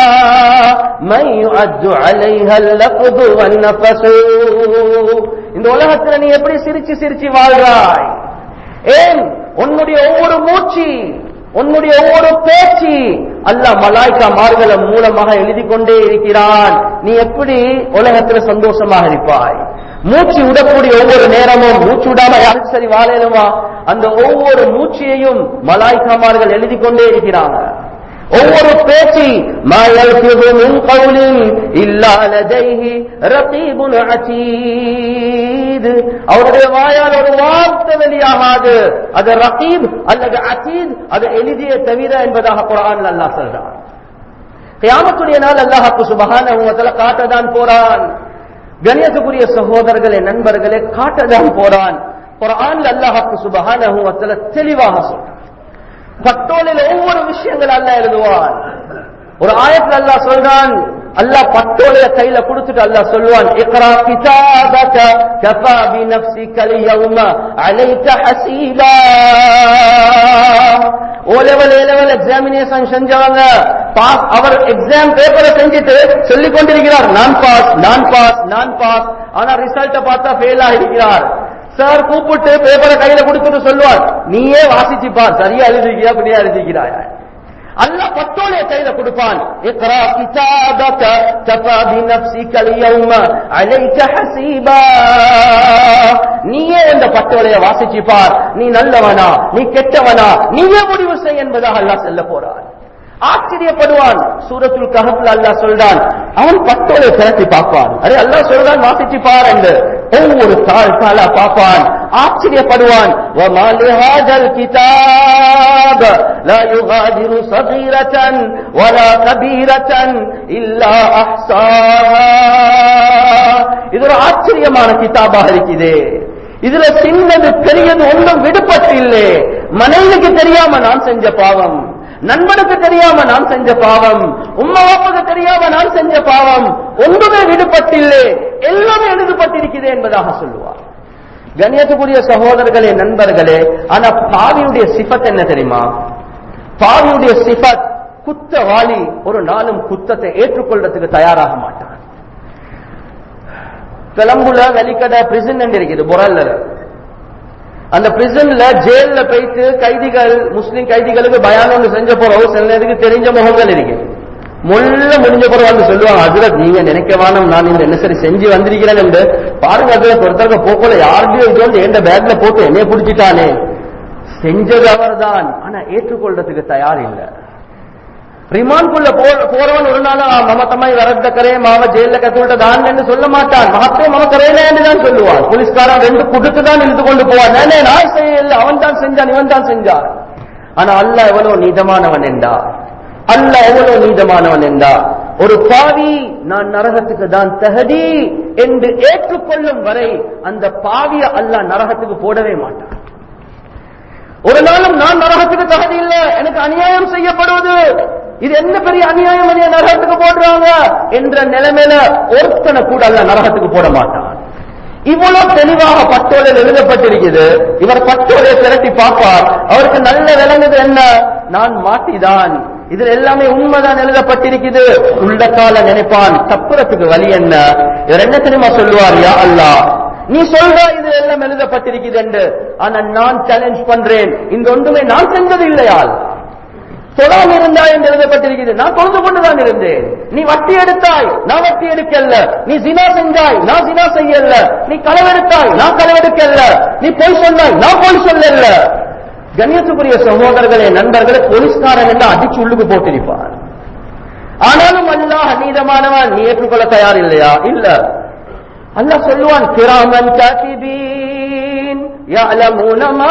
من يعد عليها اللفظ والنفس இந்த உலகத்துல நீ எப்படி சிரிச்சு சிரிச்சு வாழ்றாய் ஏன் உன்னுடைய ஒவ்வொரு மூச்சு உன்னுடைய ஒவ்வொரு பேச்சு அல்லாஹ் மலாய்க்கா மார்கள மூலமாக எழுதி கொண்டே இருக்கிறான் நீ எப்படி உலகத்துல சந்தோஷமாக இருப்பாய் மூச்சு விடக்கூடிய ஒவ்வொரு நேரமும் மூச்சு விடாம யாருக்கு சரி வாழலுமா அந்த ஒவ்வொரு மூச்சையையும் மலாய்க்காமார்கள் எழுதி கொண்டே இருக்கிறாங்க ஒவ்வொரு பேச்சு ما يلفظ من قول إلا لديه رقيب عتيد அவருடைய வாயால் ஒரு வார்த்தை வெளியாகாது அது ரகீப் அல்லது அசீத் அது எழுதிய தவிர என்பதாக குரான் அல்லாஹ் சொல்றான் கியாமத்துடைய நாள் அல்லாஹாக்கு சுபஹானஹு வ தஆலா காட்டதான் போறான் கணியத்துக்குரிய சகோதரர்களே நண்பர்களே காட்டதான் போறான் குரான்ல அல்லாஹாக்கு சுபஹானஹு வ தஆலா தெளிவாக சொல்றான் பட்டோலில் ஒவ்வொரு விஷயங்கள் அல்லாஹ் எழுதுவான் ஒரு ஆயத்துல அல்லாஹ் சொல்றான் அல்லாஹ் பட்டோலைய கையில கொடுத்துட்டு அல்லாஹ் சொல்லுவான் இக்ரா கிதாபக கஃபா பி நஃப்ஸிக அல்-யௌம அலைக ஹஸீபா O level A level examination செஞ்சவங்க பாஸ் அவர் எக்ஸாம் பேப்பரை செஞ்சுட்டு சொல்லிக் கொண்டிருக்கிறார் நான் பாஸ் நான் பாஸ் நான் பாஸ் ஆனா ரிசல்ட்டை பார்த்தா ஃபெயில் ஆகிருக்கிறார் சார் கூப்பிட்டு பேப்பரை கையில கொடுத்துட்டு சொல்லுவார் நீயே வாசிச்சு பார் சரியா எழுதிக்கியா அப்படியே எழுதிக்கிறாய் அல்லாஹ் பட்டோலைய கையில கொடுப்பான் இக்ரா கிதாபக கஃபா பினஃப்ஸிக அல்-யௌம அலைக ஹஸீபா நீயே இந்த பட்டோலைய வாசிச்சு பார் நீ நல்லவனா நீ கெட்டவனா நீயே முடிவு செய் என்பதாக அல்லாஹ் சொல்ல போறான் ஆச்சரியப்படுவான் சூரத்துல் கஹப்ல அல்லாஹ் சொல்றான் அவன் பட்டோலை திரட்டி பார்ப்பான் அரே அல்லாஹ் சொல்றான் வாசிச்சு பார் என்று ஒவ்வொரு தாள் தாளா பார்ப்பான் ஆச்சரியப்படுவான் وَمَا لِهَذَا الْكِتَابَ لَا يُغَادِرُ صَغِيرَةً وَلَا كَبِيرَةً إِلَّا أَحْصَاهَا இது ஒரு ஆச்சரியமான கிதாபாக இருக்குது இதுல சின்னது பெரியது ஒன்றும் விடுபட்டு இல்லை மனைவிக்கு தெரியாம நான் செஞ்ச பாவம் நண்பனுக்கு தெரியாம நான் செஞ்ச பாவம் உம்மா அப்பாவுக்கு தெரியாம நான் செஞ்ச பாவம் ஒன்றுமே விடுபட்டில்லை எல்லாமே எழுதப்பட்டிருக்கிறது என்பதாக சொல்லுவார் கண்ணியத்துக்குரிய சகோதரர்களே நண்பர்களே ஆனா பாவியுடைய சிஃபத் என்ன தெரியுமா பாவியுடைய சிஃபத் குத்தவாளி ஒரு நாளும் குத்தத்தை ஏற்றுக்கொள்றதுக்கு தயாராக மாட்டான் பெலம்புல வெலிக்கடை பிரிசன் இருக்குது பொரல்ல அந்த பிரிசன்ல ஜெயில போயிட்டு கைதிகள் முஸ்லிம் கைதிகளுக்கு பயானம் ஒன்று செஞ்ச போறோம் சில நேரத்துக்கு தெரிஞ்ச முகங்கள் இருக்கு முள்ள முடிஞ்ச பிறகு வந்து சொல்லுவாங்க அதுல நீங்க நினைக்க வேணும் நான் இந்த என்ன சரி செஞ்சு வந்திருக்கிறேன் என்று பாருங்க அதுல ஒருத்தருக்கு போக்கல யாருடையோ இது வந்து எந்த பேக்ல போட்டு என்னைய பிடிச்சிட்டானே செஞ்சது அவர்தான் ஆனா ஏற்றுக்கொள்றதுக்கு தயார் இல்லை ரிமான்குள்ள போறவன் ஒரு நாள் மம தம்மாய் வரத்த கரே மாவ ஜெயில கத்துவிட்ட தான் என்று சொல்ல மாட்டான் மகத்தே மம கரையில என்று தான் சொல்லுவான் போலீஸ்காரன் ரெண்டு குடுத்து தான் இழுத்து கொண்டு போவான் நானே நான் செய்யல அவன் தான் செஞ்சான் இவன் தான் செஞ்சான் ஆனா அல்ல எவ்வளவு நீதமானவன் என்றா அல்ல எவ்வளவு நீதமானவன் என்றா ஒரு பாவி நான் நரகத்துக்கு தான் தகுதி என்று ஏற்றுக்கொள்ளும் வரை அந்த பாவிய அல்ல நரகத்துக்கு போடவே மாட்டான் ஒரு நாளும் நான் நரகத்துக்கு தகுதி இல்லை எனக்கு அநியாயம் செய்யப்படுவது இது என்ன பெரிய அநியாயம் அநிய நரகத்துக்கு போடுறாங்க என்ற நிலைமையில ஒருத்தனை கூட அல்ல நரகத்துக்கு போட மாட்டான் இவ்வளவு தெளிவாக பட்டோலில் எழுதப்பட்டிருக்குது இவர் பட்டோலை திரட்டி பார்ப்பார் அவருக்கு நல்ல விளங்குது என்ன நான் மாட்டிதான் இதுல எல்லாமே உண்மைதான் எழுதப்பட்டிருக்குது உள்ளத்தால நினைப்பான் தப்புறத்துக்கு வழி என்ன இவர் என்ன தெரியுமா சொல்லுவார் யா அல்லா நீ சொல்ற இது எல்லாம் எழுதப்பட்டிருக்குது என்று ஆனா நான் சேலஞ்ச் பண்றேன் இந்த ஒன்றுமே நான் செஞ்சது இல்லையால் தொழாம இருந்தாய் என்று எழுதப்பட்டிருக்கிறது நான் தொழுது கொண்டுதான் இருந்தேன் நீ வட்டி எடுத்தாய் நான் வட்டி எடுக்கல நீ சினா செஞ்சாய் நான் சினா செய்யல நீ களவெடுத்தாய் நான் களவெடுக்கல நீ பொய் சொன்னாய் நான் பொய் சொல்லல கண்ணியத்துக்குரிய சகோதரர்களே நண்பர்களே போலீஸ்காரன் என்று அடிச்சு உள்ளுக்கு போட்டிருப்பார் ஆனாலும் அல்லாஹ் நீதமானவன் நீ ஏற்றுக்கொள்ள தயார் இல்லையா இல்ல அல்லாஹ் சொல்லுவான் கிராமன் காத்திபீன் يعلمون ما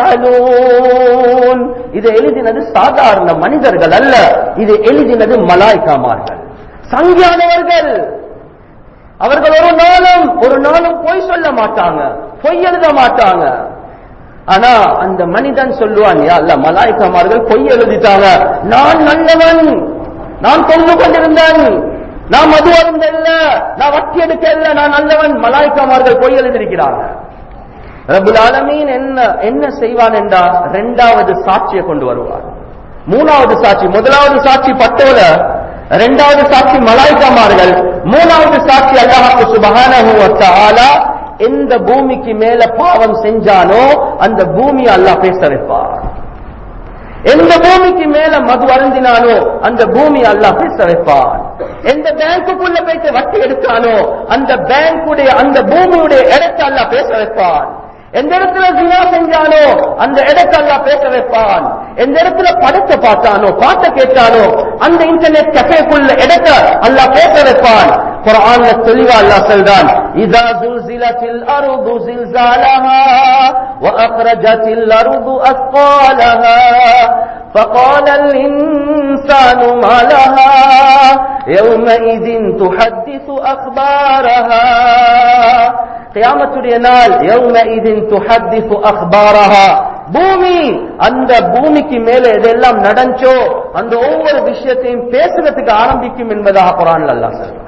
تفعلون இது எழுதினது சாதாரண மனிதர்கள் அல்ல இது எழுதினது மலாய்க்காமார்கள் சங்கியானவர்கள் அவர்கள் ஒரு நாளும் ஒரு நாளும் பொய் சொல்ல மாட்டாங்க பொய் எழுத மாட்டாங்க ஆனா அந்த மனிதன் சொல்லுவான் யா அல்ல மலாய்க்காமார்கள் பொய் எழுதிட்டாங்க நான் நல்லவன் நான் தொண்டு கொண்டிருந்தேன் நான் மது அருந்தல்ல நான் வட்டி எடுக்கல நான் நல்லவன் மலாய்க்காமார்கள் பொய் எழுதியிருக்கிறாங்க ரபுல் ஆலமீன் என்ன என்ன செய்வான் என்றா இரண்டாவது சாட்சியை கொண்டு வருவார் மூணாவது சாட்சி முதலாவது சாட்சி பட்டோல இரண்டாவது சாட்சி மலாய்க்காமார்கள் மூணாவது சாட்சி அல்லாஹாக்கு சுபஹானஹு வ தஆலா எந்த பூமிக்கு மேல பாவம் செஞ்சானோ அந்த பூமி அல்லாஹ் பேச வைப்பார் எந்த பூமிக்கு மேல மது அருந்தினானோ அந்த பூமி அல்லாஹ் பேச வைப்பான் எந்த பேங்குக்குள்ள போயிட்டு வட்டி எடுத்தானோ அந்த பேங்குடைய அந்த பூமியுடைய இடத்தை அல்லாஹ் பேச வைப்பான் எந்த இடத்துல ஜினா செஞ்சானோ அந்த இடத்தை அல்லாஹ் பேச வைப்பான் எந்த இடத்துல படத்தை பார்த்தானோ பாட்டை கேட்டானோ அந்த இன்டர்நெட் கஃபேக்குள்ள இடத்தை அல்லாஹ் பேச வைப்பான் குர்ஆன்ல தெளிவா அல்லாஹ் சொல்றான் இதா ஜுல்சிலத்தில் அருது زلزالها وأخرجت الأرض أثقالها فقال الإنسان ما لها يومئذ تحدث أخبارها கியாமத்துடைய நாள் يومئذ تحدث أخبارها பூமி அந்த பூமிக்கு மேல எதெல்லாம் நடந்தோ அந்த ஒவ்வொரு விஷயத்தையும் பேசுறதுக்கு ஆரம்பிக்கும் என்பதாக குரான் அல்லாஹ் சொல்றான்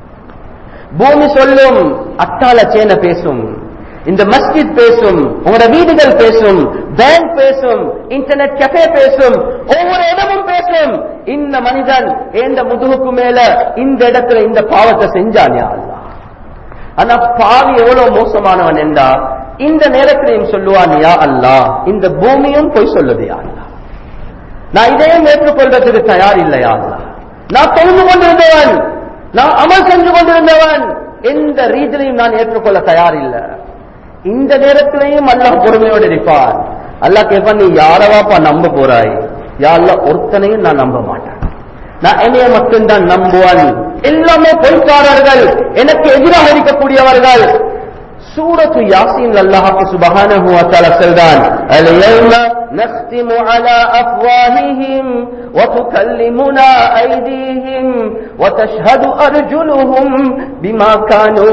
பூமி சொல்லும் அட்டால சேன பேசும் இந்த மஸ்ஜித் பேசும் உங்களோட வீடுகள் பேசும் பேங்க் பேசும் இன்டர்நெட் கஃபே பேசும் ஒவ்வொரு இடமும் பேசும் இந்த மனிதன் எந்த முதுகுக்கு மேல இந்த இடத்துல இந்த பாவத்தை செஞ்சான் யா அல்லாஹ் ஆனா பாவி எவ்வளவு மோசமானவன் என்றா இந்த நேரத்திலையும் சொல்லுவான் யா அல்லாஹ் இந்த பூமியும் போய் சொல்லுது யா அல்லாஹ் நான் இதையும் ஏற்றுக்கொள்றதுக்கு தயார் இல்லையா அல்லாஹ் நான் தொழுது கொண்டிருந்தவன் நான் அமல் செஞ்சு கொண்டிருந்தவன் எந்த ரீதியிலையும் நான் ஏற்றுக்கொள்ள தயார் இல்லை இந்த நேரத்திலையும் அல்லாஹ் பொறுமையோடு இருப்பான் அல்லாஹ் கேட்பான் நீ யாரவாப்பா நம்ப போறாய் யா அல்லாஹ் ஒருத்தனையும் நான் நம்ப மாட்டேன் நான் என்னைய மட்டும்தான் நம்புவான் எல்லாமே பொய்க்காரர்கள் எனக்கு எதிராக இருக்கக்கூடியவர்கள் சூரத்து யாசீன் அல்லாஹ்க்கு சுபஹானஹு வ தஆலா சொல்றான் அல்-யௌம நக்திமு அலா அஃப்வாஹிஹிம் வ துகல்லிமுனா ஐதீஹிம் வ தஷ்ஹது அர்ஜுலுஹும் பிமா கானூ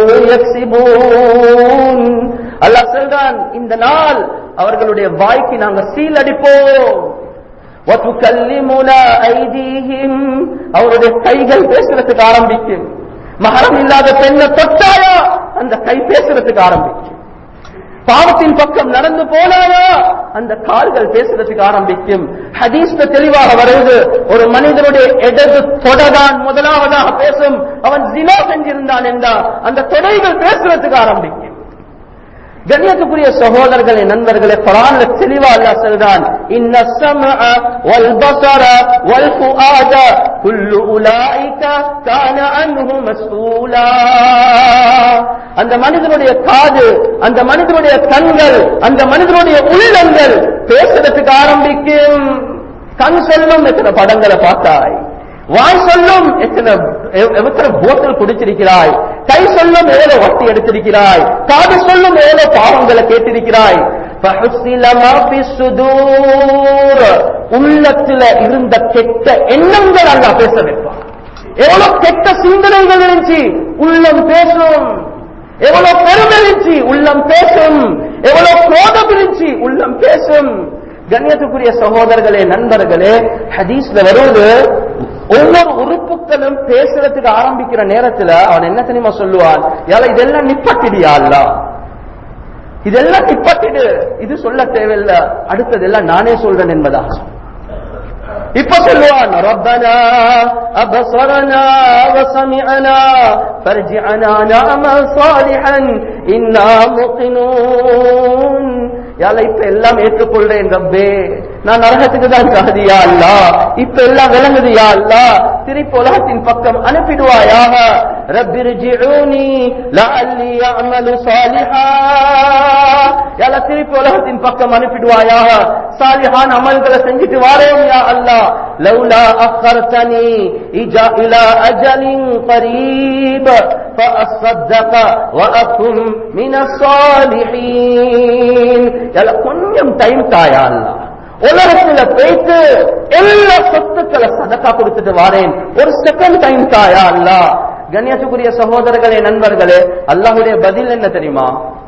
யக்ஸிபூன் அல்லாஹ் சொல்றான் இந்த நாள் அவர்களுடைய வாய்க்கு நாங்க சீல் அடிப்போம் وَتُكَلِّمُنَا أَيْدِيهِمْ அவருடைய கைகள் பேசுறதுக்கு ஆரம்பிக்கும் மகரம் இல்லாத பெண்ணை தொட்டாயா அந்த கை பேசுறதுக்கு ஆரம்பிக்கும் பாவத்தின் பக்கம் நடந்து போனாயா அந்த கால்கள் பேசுறதுக்கு ஆரம்பிக்கும் ஹதீஸ்ல தெளிவாக வருவது ஒரு மனிதனுடைய இடது தொடதான் முதலாவதாக பேசும் அவன் ஜினா செஞ்சிருந்தான் என்றா அந்த தொடைகள் பேசுறதுக்கு ஆரம்பிக்கும் கண்ணியத்துக்குரிய சகோதரர்களே நண்பர்களே குரான்ல தெளிவா அல்லாஹ் சொல்றான் இன்ன ஸமஅ வல் பஸர வல் ஃபுஆத குல்லு உலாயிக கான அன்ஹு மஸ்ஊலா அந்த மனிதனுடைய காது அந்த மனிதனுடைய கண்கள் அந்த மனிதனுடைய உள்ளங்கள் பேசுறதுக்கு ஆரம்பிக்கும் கண் சொல்லும் எத்தனை படங்களை பார்த்தாய் வாய் சொல்லும் எத்தனை எவ்- எத்தனை போத்தல் குடிச்சிருக்கிறாய் கை சொல்லும் எவ்வளவு வட்டி எடுத்திருக்கிறாய் காது சொல்லும் எவ்வளவு பாவங்களை கேட்டிருக்கிறாய் فَحُصِّلَ مَا فِي الصُّدُورِ உள்ளத்துல இருந்த கெட்ட எண்ணங்கள் அல்ல பேச வைப்பான் எவ்வளவு கெட்ட சிந்தனைகள் இருந்துச்சு உள்ளம் பேசும் எவ்வளவு பெருமை இருந்துச்சு உள்ளம் பேசும் எவ்வளவு கோபம் இருந்துச்சு உள்ளம் பேசும் கண்ணியத்துக்குரிய சகோதரர்களே நண்பர்களே ஹதீஸ்ல வருவது ஒவ்வொரு உறுப்புகளும் பேசுறதுக்கு ஆரம்பிக்கிற நேரத்துல அவன் என்ன தெரியுமா சொல்லுவான் யால இதெல்லாம் நிப்பட்டிடியா அல்ல இதெல்லாம் நிப்பட்டிடு இது சொல்ல தேவையில்லை அடுத்ததெல்லாம் நானே சொல்றேன் என்பதா இப்ப சொல்லுவான் ரப்பனா அபசரனா வசமிஅனா ஃபர்ஜிஅனா நஅமல் சாலிஹன் இன்னா முகினூன் யால இப்ப எல்லாம் ஏற்றுக்கொள்றேன் ரப்பே நான் நரகத்துக்கு தான் சாதியா அல்லா இப்ப எல்லாம் விளங்குது யா அல்லா திருப்பி உலகத்தின் பக்கம் அனுப்பிடுவாயாக ரப்பிர்ஜிஊனி லஅல்லி அஅமலு சாலிஹா யால திருப்பி உலகத்தின் பக்கம் அனுப்பிடுவாயாக சாலிஹான் அமல்களை செஞ்சுட்டு வாரேன் யா அல்லாஹ் லௌலா அக்கர்தனி இஜா இலா அஜலின் قريب فأصدق وأكن من الصالحين யால கொஞ்சம் டைம் தாயா அல்லாஹ் உலகத்துல போயிட்டு எல்லா சொத்துக்களை சதக்கா கொடுத்துட்டு வாரேன் ஒரு செகண்ட் டைம் தாயா அல்லா கண்ணியத்துக்குரிய சகோதரர்களே நண்பர்களே அல்லாஹுடைய பதில் என்ன தெரியுமா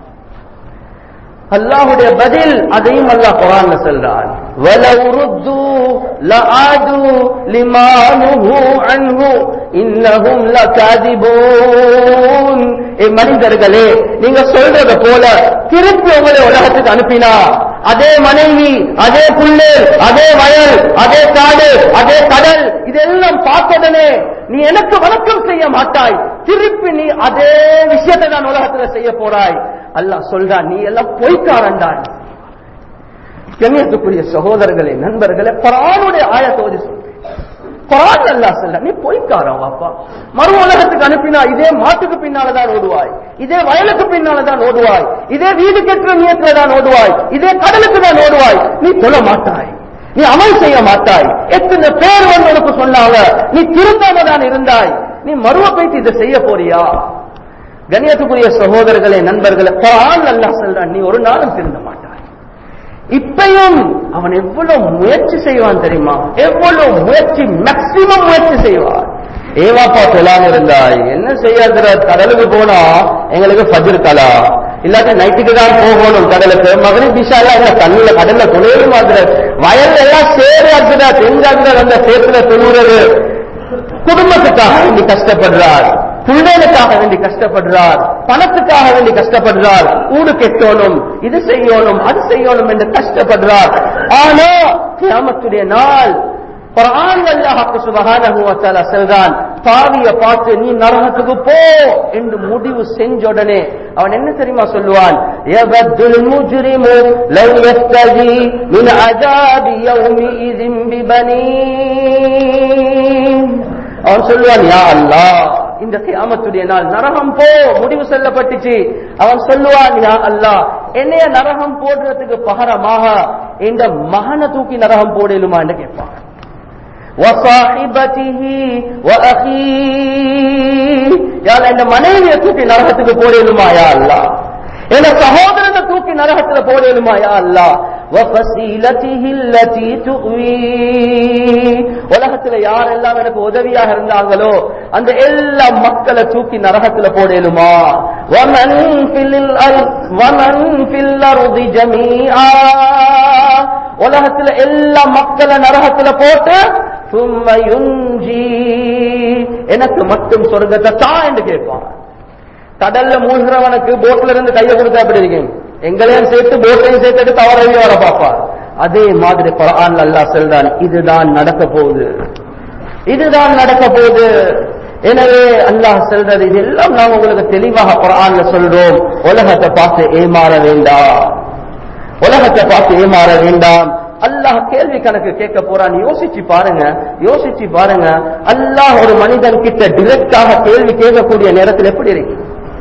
அல்லாஹுடைய பதில் அதையும் அல்லாஹ் குரான்ல சொல்றான் وَلَوْ رُدُّوا لَعَادُوا لِمَا نُهُوا عَنْهُ إِنَّهُمْ لَكَاذِبُونَ ஏ மனிதர்களே நீங்க சொல்றத போல திருப்பி உங்களை உலகத்துக்கு அனுப்பினா அதே மனைவி அதே புல்லு அதே வயல் அதே காடு அதே கடல் இதெல்லாம் பார்த்ததனே நீ எனக்கு வணக்கம் செய்ய மாட்டாய் திருப்பி நீ அதே விஷயத்தை நான் உலகத்துல செய்ய போறாய் அல்லாஹ் சொல்றான் நீ எல்லாம் பொய்க்காரண்டான் கண்ணியத்துக்குரிய சகோதரர்களே நண்பர்களே பரானுடைய ஆயத்தோதி சொல்றேன் குரான் அல்லாஹ் சொல்ல நீ பொய்க்காரன் வாப்பா மறு உலகத்துக்கு அனுப்பினா இதே மாட்டுக்கு பின்னாலதான் ஓடுவாய் இதே வயலுக்கு பின்னாலதான் ஓடுவாய் இதே வீடு கெட்டுற நியத்துல தான் ஓடுவாய் இதே கடலுக்கு தான் ஓடுவாய் நீ தொழ மாட்டாய் நீ அமல் செய்ய மாட்டாய் எத்தனை பேர் வந்து உனக்கு சொன்னாங்க நீ திருந்தாம தான் இருந்தாய் நீ மறுவ போயிட்டு இதை செய்ய போறியா கண்ணியத்துக்குரிய சகோதரர்களே நண்பர்களே குரான் அல்லாஹ் சொல்றான் நீ ஒரு நாளும் திருந்த மாட்டாய் இப்பயும் அவன் எவ்வளவு முயற்சி செய்வான் தெரியுமா எவ்வளவு முயற்சி மேக்சிமம் முயற்சி செய்வான் ஏவாப்பா சொல்லாம இருந்தாய் என்ன செய்யாதுற கடலுக்கு போனா எங்களுக்கு ஃபஜ்ர் கலா இல்லாட்டி நைட்டுக்கு தான் போகணும் கடலுக்கு மகனி பிஷா எல்லாம் இல்ல தண்ணில கடல்ல துணையும் மாதிரி வயல்ல எல்லாம் சேராதுடா தெரிஞ்சாதுடா அந்த சேத்துல துணுறது குடும்பத்துக்காக வேண்டி கஷ்டப்படுறார் பிள்ளைகளுக்காக வேண்டி கஷ்டப்படுறார் பணத்துக்காக வேண்டி கஷ்டப்படுறார் ஊடு கெட்டோனும் இது செய்யணும் அது செய்யணும் என்று கஷ்டப்படுறார் ஆனா கியாமத்துடைய நாள் குர்ஆன் அல்லாஹ் சுப்ஹானஹு வ தஆலா சொல்றான் பாவிய பார்த்து நீ நரகத்துக்கு போ என்று முடிவு செஞ்ச உடனே அவன் என்ன தெரியுமா சொல்லுவான் யபத்துல் முஜ்ரிமு லவ் யஃப்ததி மின் அஸாபி யௌமிஇதின் பிபனீன் அவன் சொல்லுவான் யா அல்லாஹ் இந்த கியாமத்துடைய நாள் நரகம் போ முடிவு சொல்லப்பட்டுச்சு அவன் சொல்லுவான் யா அல்லாஹ் என்னைய நரகம் போடுறதுக்கு பகரமாக இந்த மகனை தூக்கி நரகம் போடலுமா என்று கேட்பான் وصاحبته واخيه யா அல்லாஹ் இந்த மனைவியை தூக்கி நரகத்துக்கு போடலுமா யா அல்லாஹ் என் சகோதரனை தூக்கி நரகத்துல போடலுமா யா அல்லாஹ் وفصيلته التي تؤوي உலகத்துல யாரெல்லாம் எனக்கு உதவியாக இருந்தாங்களோ அந்த எல்லா மக்களை தூக்கி நரகத்துல போடலுமா ومن في الارض ومن في الارض جميعا உலகத்துல எல்லா மக்களை நரகத்துல போட்டு சும்ம யுஞ்சி எனக்கு மட்டும் சொர்க்கத்தை தான் என்று கேட்பான் கடல்ல மூழ்கிறவனுக்கு போட்ல இருந்து கையை கொடுத்தா அப்படி இருக்கும் எங்களையும் சேர்த்து போட்டையும் சேர்த்து தவறவே வர பார்ப்பார் அதே மாதிரி குரான் அல்லாஹ் சொல்றான் இதுதான் நடக்க போகுது இதுதான் நடக்க போகுது எனவே அல்லாஹ் சொல்றது இதெல்லாம் நாம் உங்களுக்கு தெளிவாக குரான்ல சொல்றோம் உலகத்தை பார்த்து ஏமாற வேண்டாம் உலகத்தை பார்த்து ஏமாற வேண்டாம் அல்லாஹ் கேள்வி கணக்கு கேட்க போறான் யோசிச்சு பாருங்க யோசிச்சு பாருங்க அல்லாஹ் ஒரு மனிதன் கிட்ட டிரெக்டாக கேள்வி கேட்கக்கூடிய நேரத்தில் எப்படி இருக்கு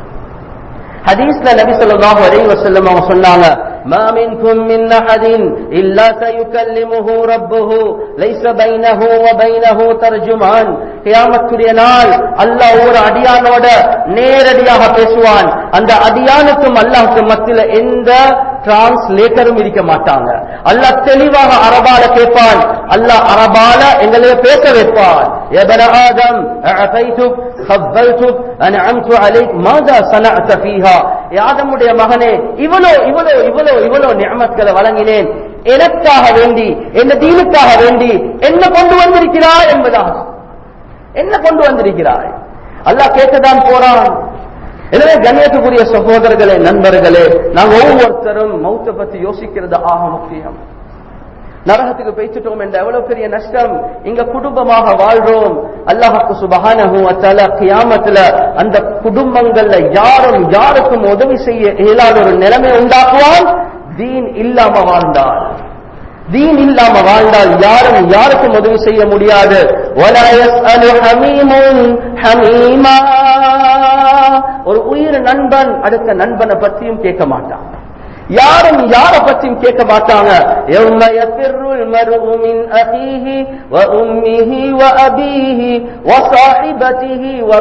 ஹதீஸ்ல நபி ஸல்லல்லாஹு அலைஹி வஸல்லம் அவங்க சொன்னாங்க ما منكم من أحد إلا سيكلمه ربه ليس بينه وبينه ترجمان கியாமத்துடைய நாள் அல்லாஹ் ஒரு அடியானோட நேரடியாக பேசுவான் அந்த அடியானுக்கும் அல்லாஹுக்கும் மத்தியில எந்த டிரான்ஸ்லேட்டரும் இருக்க மாட்டாங்க அல்லாஹ் தெளிவாக அரபால கேட்பான் அல்லாஹ் அரபால எங்களை பேச வைப்பான் ابن آدم أعطيتك خبلتك أنعمت عليك ماذا صنعت فيها ஆதமுடைய மகனே இவ்வளோ இவ்வளோ இவ்வளோ இவ்வளோ நியமத்களை வழங்கினேன் எனக்காக வேண்டி என்ன தீனுக்காக வேண்டி என்ன கொண்டு வந்திருக்கிறாய் என்பதாக என்ன கொண்டு வந்திருக்கிறாய் அல்லாஹ் கேட்கத்தான் போறான் எனவே கண்ணியத்துக்குரிய சகோதரர்களே நண்பர்களே நாங்க ஒவ்வொருத்தரும் மௌத்த பத்தி யோசிக்கிறது ஆக முக்கியம் நரகத்துக்கு பேசிட்டோம் என்ற எவ்வளவு பெரிய நஷ்டம் இங்க குடும்பமாக வாழ்றோம் அல்லாஹுக்கு சுபஹானஹு வதஆலா கியாமத்துல அந்த குடும்பங்கள்ல யாரும் யாருக்கும் உதவி செய்ய இயலாத ஒரு நிலைமை உண்டாக்குவான் தீன் இல்லாம வாழ்ந்தால் தீன் இல்லாம வாழ்ந்தால் யாரும் யாருக்கும் உதவி செய்ய முடியாது وَلَا يَسْأَلُ حَمِيمٌ حَمِيمًا ஒரு உயிர் நண்பன் அடுத்த நண்பனை பற்றியும் கேட்க மாட்டான் யாரும் யார பற்றியும் கேட்க மாட்டாங்க يَوْمَ يَفِرُّ الْمَرْءُ مِنْ أَخِيهِ وَأُمِّهِ وَأَبِيهِ وَصَاحِبَتِهِ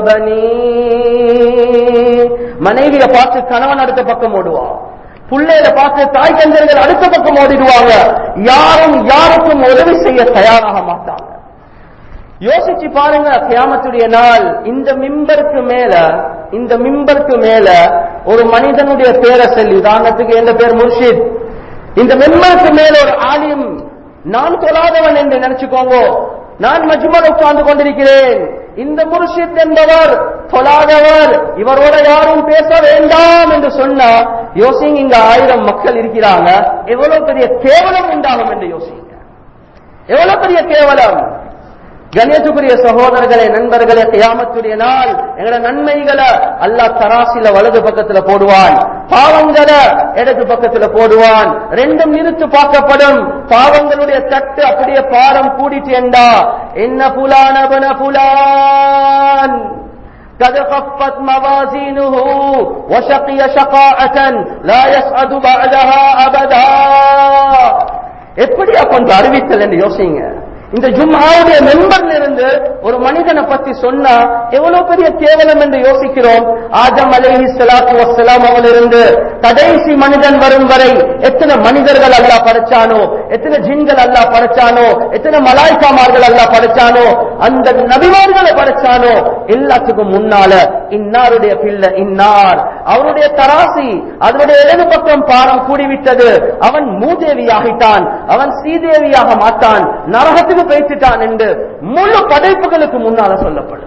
وَبَنِيهِ மனைவியை பார்த்து கணவன் அடுத்த பக்கம் ஓடுவான் புள்ளையில பார்த்து தாய் தந்தர்கள் அடுத்த பக்கம் ஓடிடுவாங்க யாரும் யாருக்கும் உதவி செய்ய தயாராக மாட்டாங்க யோசிச்சு பாருங்க கியாமத்துடைய நாள் இந்த மிம்பருக்கு மேல இந்த மிம்பருக்கு மேல ஒரு மனிதனுடைய பேரை சொல்லி உதாரணத்துக்கு எந்த பேர் முர்ஷித் இந்த மிம்பருக்கு மேல ஒரு ஆலிம் நான் தொழாதவன் என்று நினைச்சுக்கோங்க நான் மஜ்மல் உட்கார்ந்து கொண்டிருக்கிறேன் இந்த முர்ஷித் என்பவர் தொழாதவர் இவரோட யாரும் பேச வேண்டாம் என்று சொன்னா யோசிங்க இங்க ஆயிரம் மக்கள் இருக்கிறாங்க எவ்வளவு பெரிய கேவலம் உண்டாகும் என்று யோசிங்க எவ்வளவு பெரிய கேவலம் கணேசுக்குரிய சகோதரர்களே நண்பர்களே கியாமத்துடைய நாள் எங்கட நன்மைகளை அல்லாஹ் தராசில வலது பக்கத்துல போடுவான் பாவங்களை இடது பக்கத்துல போடுவான் ரெண்டும் நிறுத்து பார்க்கப்படும் பாவங்களுடைய தட்டு அப்படியே பாரம் கூடிட்டேண்டா என்ன புலான் அபன புலான் قد خفت موازينه وشقي شقاءة لا يسعد بعدها أبدا எப்படி அப்ப அறிவித்தல் என்று யோசிங்க இந்த ஜும்மாவுடைய மெம்பர்ல இருந்து ஒரு மனிதனை பத்தி சொன்னா எவ்வளவு பெரிய கேவலம் என்று யோசிக்கிறோம் ஆதம் அலைஹி ஸலாத்து வஸ்ஸலாம் அவளிருந்து கடைசி மனிதன் வரும் வரை எத்தனை மனிதர்கள் அல்லாஹ் படைச்சானோ எத்தனை ஜின்கள் அல்லாஹ் படைச்சானோ எத்தனை மலாய்க்காமார்கள் அல்லாஹ் படைச்சானோ அந்த நபிமார்களை படைச்சானோ எல்லாத்துக்கும் முன்னால இன்னாருடைய பிள்ளை இன்னார் அவருடைய தராசி அதனுடைய இடது பக்கம் பாரம் கூடிவிட்டது அவன் மூதேவியாகிட்டான் அவன் சீதேவியாக மாட்டான் நரகத்துக்கு பேசிட்டான் என்று முழு படைப்புகளுக்கு முன்னால சொல்லப்படும்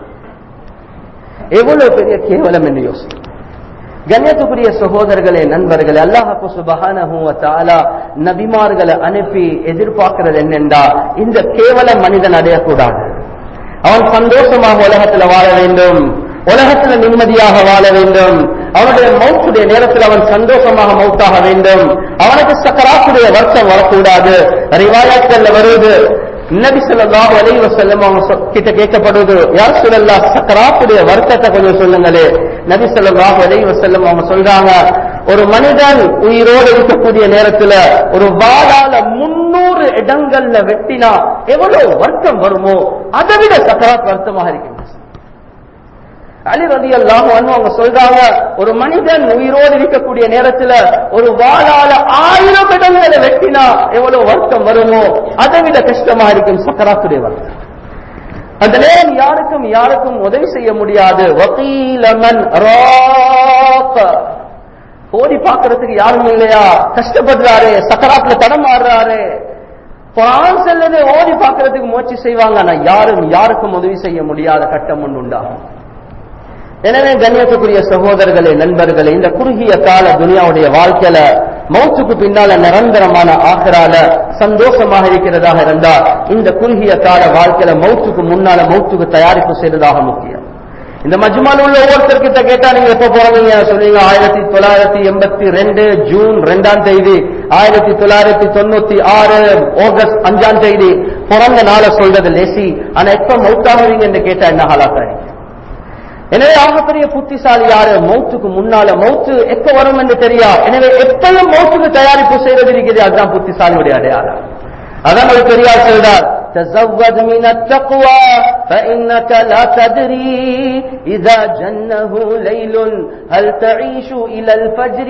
எவ்வளவு பெரிய கேவலம் என்று யோசி கண்ணியத்துக்குரிய சகோதரர்களே நண்பர்களே அல்லாஹு சுபஹானஹு வ தஆலா நபிமார்களை அனுப்பி எதிர்பார்க்கிறது என்னென்றா இந்த கேவல மனிதன் அடையக்கூடாது அவன் சந்தோஷமாக உலகத்துல வாழ வேண்டும் உலகத்துல நிம்மதியாக வாழ வேண்டும் அவனுடைய மௌத்துடைய நேரத்தில் அவன் சந்தோஷமாக மௌத்தாக வேண்டும் அவனுக்கு சக்கராத்துடைய வருஷம் வரக்கூடாது ரிவாயாக்கள்ல வருவது நபி ஸல்லல்லாஹு அலைஹி வஸல்லம் அவங்க சொ- கிட்ட கேட்கப்படுவது யார் சொல்லல்லா சக்கராத்துடைய வருத்தத்தை கொஞ்சம் சொல்லுங்களே நபி ஸல்லல்லாஹு அலைஹி வஸல்லம் அவங்க சொல்றாங்க ஒரு மனிதன் உயிரோடு இருக்கக்கூடிய நேரத்துல ஒரு வாளால முன்னூறு இடங்கள்ல வெட்டினா எவ்வளவு வருத்தம் வருமோ அதை விட சக்கராத் வருத்தமாக இருக்கும் அலி ரதி அல்லாஹ் அவங்க சொல்றாங்க ஒரு மனிதன் உயிரோடு இருக்கக்கூடிய நேரத்துல ஒரு வாளால ஆயிரம் இடங்களை வெட்டினா எவ்வளவு வருத்தம் வருமோ அதை விட கஷ்டமா இருக்கும் சக்கராத்துடைய வருத்தம் அந்த நேரம் யாருக்கும் யாருக்கும் உதவி செய்ய முடியாது வக்கீலமன் ராக்க ஓடி பார்க்கறதுக்கு யாரும் இல்லையா கஷ்டப்படுறாரு சக்கராத்துல தடம் ஆடுறாரு குரான் செல்லதை ஓதி பார்க்கறதுக்கு முயற்சி செய்வாங்க ஆனா யாரும் யாருக்கும் உதவி செய்ய முடியாத கட்டம் ஒன்று உண்டாகும் எனவே கண்ணியத்துக்குரிய சகோதரர்களே நண்பர்களே இந்த குறுகிய கால துனியாவுடைய வாழ்க்கையில மௌத்துக்கு பின்னால நிரந்தரமான ஆக்கரால சந்தோஷமாக இருக்கிறதாக இருந்தால் இந்த குறுகிய கால வாழ்க்கையில மௌத்துக்கு முன்னால மௌத்துக்கு தயாரிப்பு செய்வதாக முக்கியம் இந்த மஜ்மால் உள்ள ஒவ்வொருத்தர்கிட்ட கேட்டா நீங்க எப்ப போறீங்க சொல்லுவீங்க ஆயிரத்தி தொள்ளாயிரத்தி எண்பத்தி ரெண்டு ஜூன் ரெண்டாம் தேதி ஆயிரத்தி தொள்ளாயிரத்தி தொண்ணூத்தி ஆறு ஆகஸ்ட் அஞ்சாம் தேதி பிறந்த நாளை சொல்றது லேசி ஆனா எப்ப மௌத்தாகுவீங்க என்று கேட்டா என்ன ஹாலாக்காரி எனவே ஆகப்பெரிய புத்திசாலி யாரு மௌத்துக்கு முன்னால மௌத்து எப்ப வரும் என்று தெரியா எனவே எப்பயும் மௌத்துக்கு தயாரிப்பு செய்வது இருக்கிறது அதுதான் புத்திசாலியுடைய அடையாளம் அதான் ஒரு பெரியார் சொல்றார் تزود من التقوى فإنك لا تدري إذا جنه ليل هل تعيش إلى الفجر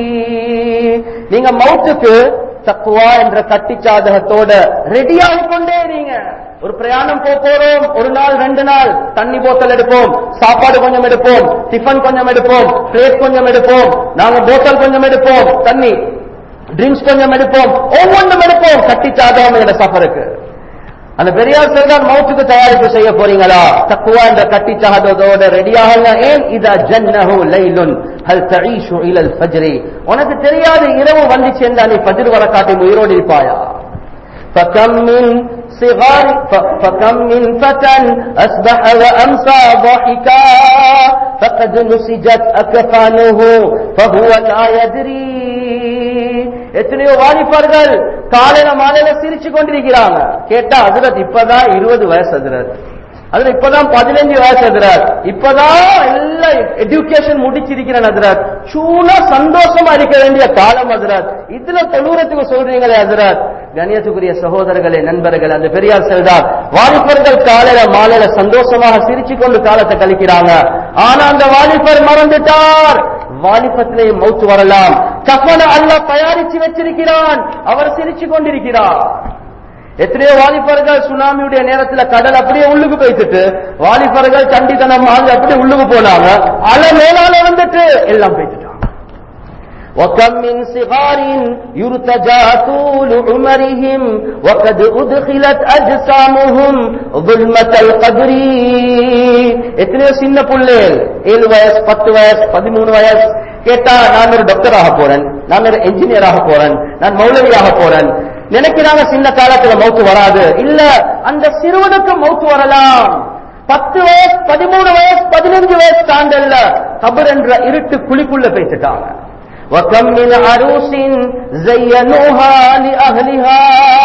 நீங்க மௌத்துக்கு தக்குவா என்ற கட்டிச்சாதகத்தோட ரெடியாகி கொண்டே இருங்க ஒரு பிரயாணம் போக போறோம் ஒரு நாள் ரெண்டு நாள் தண்ணி போத்தல் எடுப்போம் சாப்பாடு கொஞ்சம் எடுப்போம் டிஃபன் கொஞ்சம் எடுப்போம் பிளேட் கொஞ்சம் எடுப்போம் நாங்க போத்தல் கொஞ்சம் எடுப்போம் தண்ணி ட்ரிங்க்ஸ் கொஞ்சம் எடுப்போம் ஒவ்வொன்றும் எடுப்போம் கட்டிச்சாதகம் என்ற சஃபருக்கு அந்த பெரியார் சொல்றார் மௌத்துக்கு தயாரிப்பு செய்ய போறீங்களா தக்குவா என்ற கட்டிச்சாதத்தோட ரெடியாக ஏன் இதா ஜன்னஹு லைலுன் ஹல் தஈஷு இலல் ஃபஜ்ரி உனக்கு தெரியாது இரவு வந்துச்சு என்றா நீ ஃபஜ்ர் வர காட்டி உயிரோடு இருப்பாயா فكم من صغار فكم من فتى أصبح وأمسى ضاحكا فقد نسجت أكفانه فهو لا يدري எத்தனையோ வாலிபர்கள் காலையில மாலையில சிரிச்சு கொண்டிருக்கிறாங்க கேட்டா அதிரத் இப்பதான் இருபது வயசு அதிரத் அதுல இப்பதான் பதினஞ்சு வயசு அதிரத் இப்பதான் எல்லாம் எஜுகேஷன் முடிச்சிருக்கிறேன் அதிரத் சூனா சந்தோஷமா இருக்க வேண்டிய காலம் அதிரத் இதுல தொழுறதுக்கு சொல்றீங்களே அதிரத் கணியத்துக்குரிய சகோதரர்களே நண்பர்கள் அந்த பெரியார் செல்றார் வாலிபர்கள் காலையில மாலையில சந்தோஷமாக சிரிச்சு கொண்டு காலத்தை கழிக்கிறாங்க ஆனா அந்த வாலிபர் மறந்துட்டார் வாலிபத்திலே மௌத்து வரலாம் கஃபன அல்லாஹ் தயாரிச்சு வச்சிருக்கிறான் அவர் சிரிச்சு கொண்டிருக்கிறார் எத்தனையோ வாலிபர்கள் சுனாமியுடைய நேரத்துல கடல் அப்படியே உள்ளுக்கு போய்த்துட்டு வாலிபர்கள் சண்டித்தனம் ஆகி அப்படியே உள்ளுக்கு போனாங்க அலை மேலால வந்துட்டு எல்லாம் போய்த்துட்டாங்க وكم من صغار يرتجى طول عمرهم وقد أدخلت أجسامهم ظلمة القبر எத்தனையோ சின்ன புள்ளேல் ஏழு வயசு பத்து வயசு பதிமூணு வயசு கேட்டா நான் ஒரு டாக்டர் ஆக போறேன் நான் ஒரு என்ஜினியர் ஆக போறேன் நான் மௌலவி ஆக போறேன் நினைக்கிறாங்க சின்ன காலத்துல மௌத்து வராது இல்ல அந்த சிறுவனுக்கு மௌத்து வரலாம் பத்து வயசு பதிமூணு வயசு பதினஞ்சு வயசு தாண்டல்ல கபர் என்ற இருட்டு குழிக்குள்ள பேசிட்டாங்க وكم من عروس زينوها لأهلها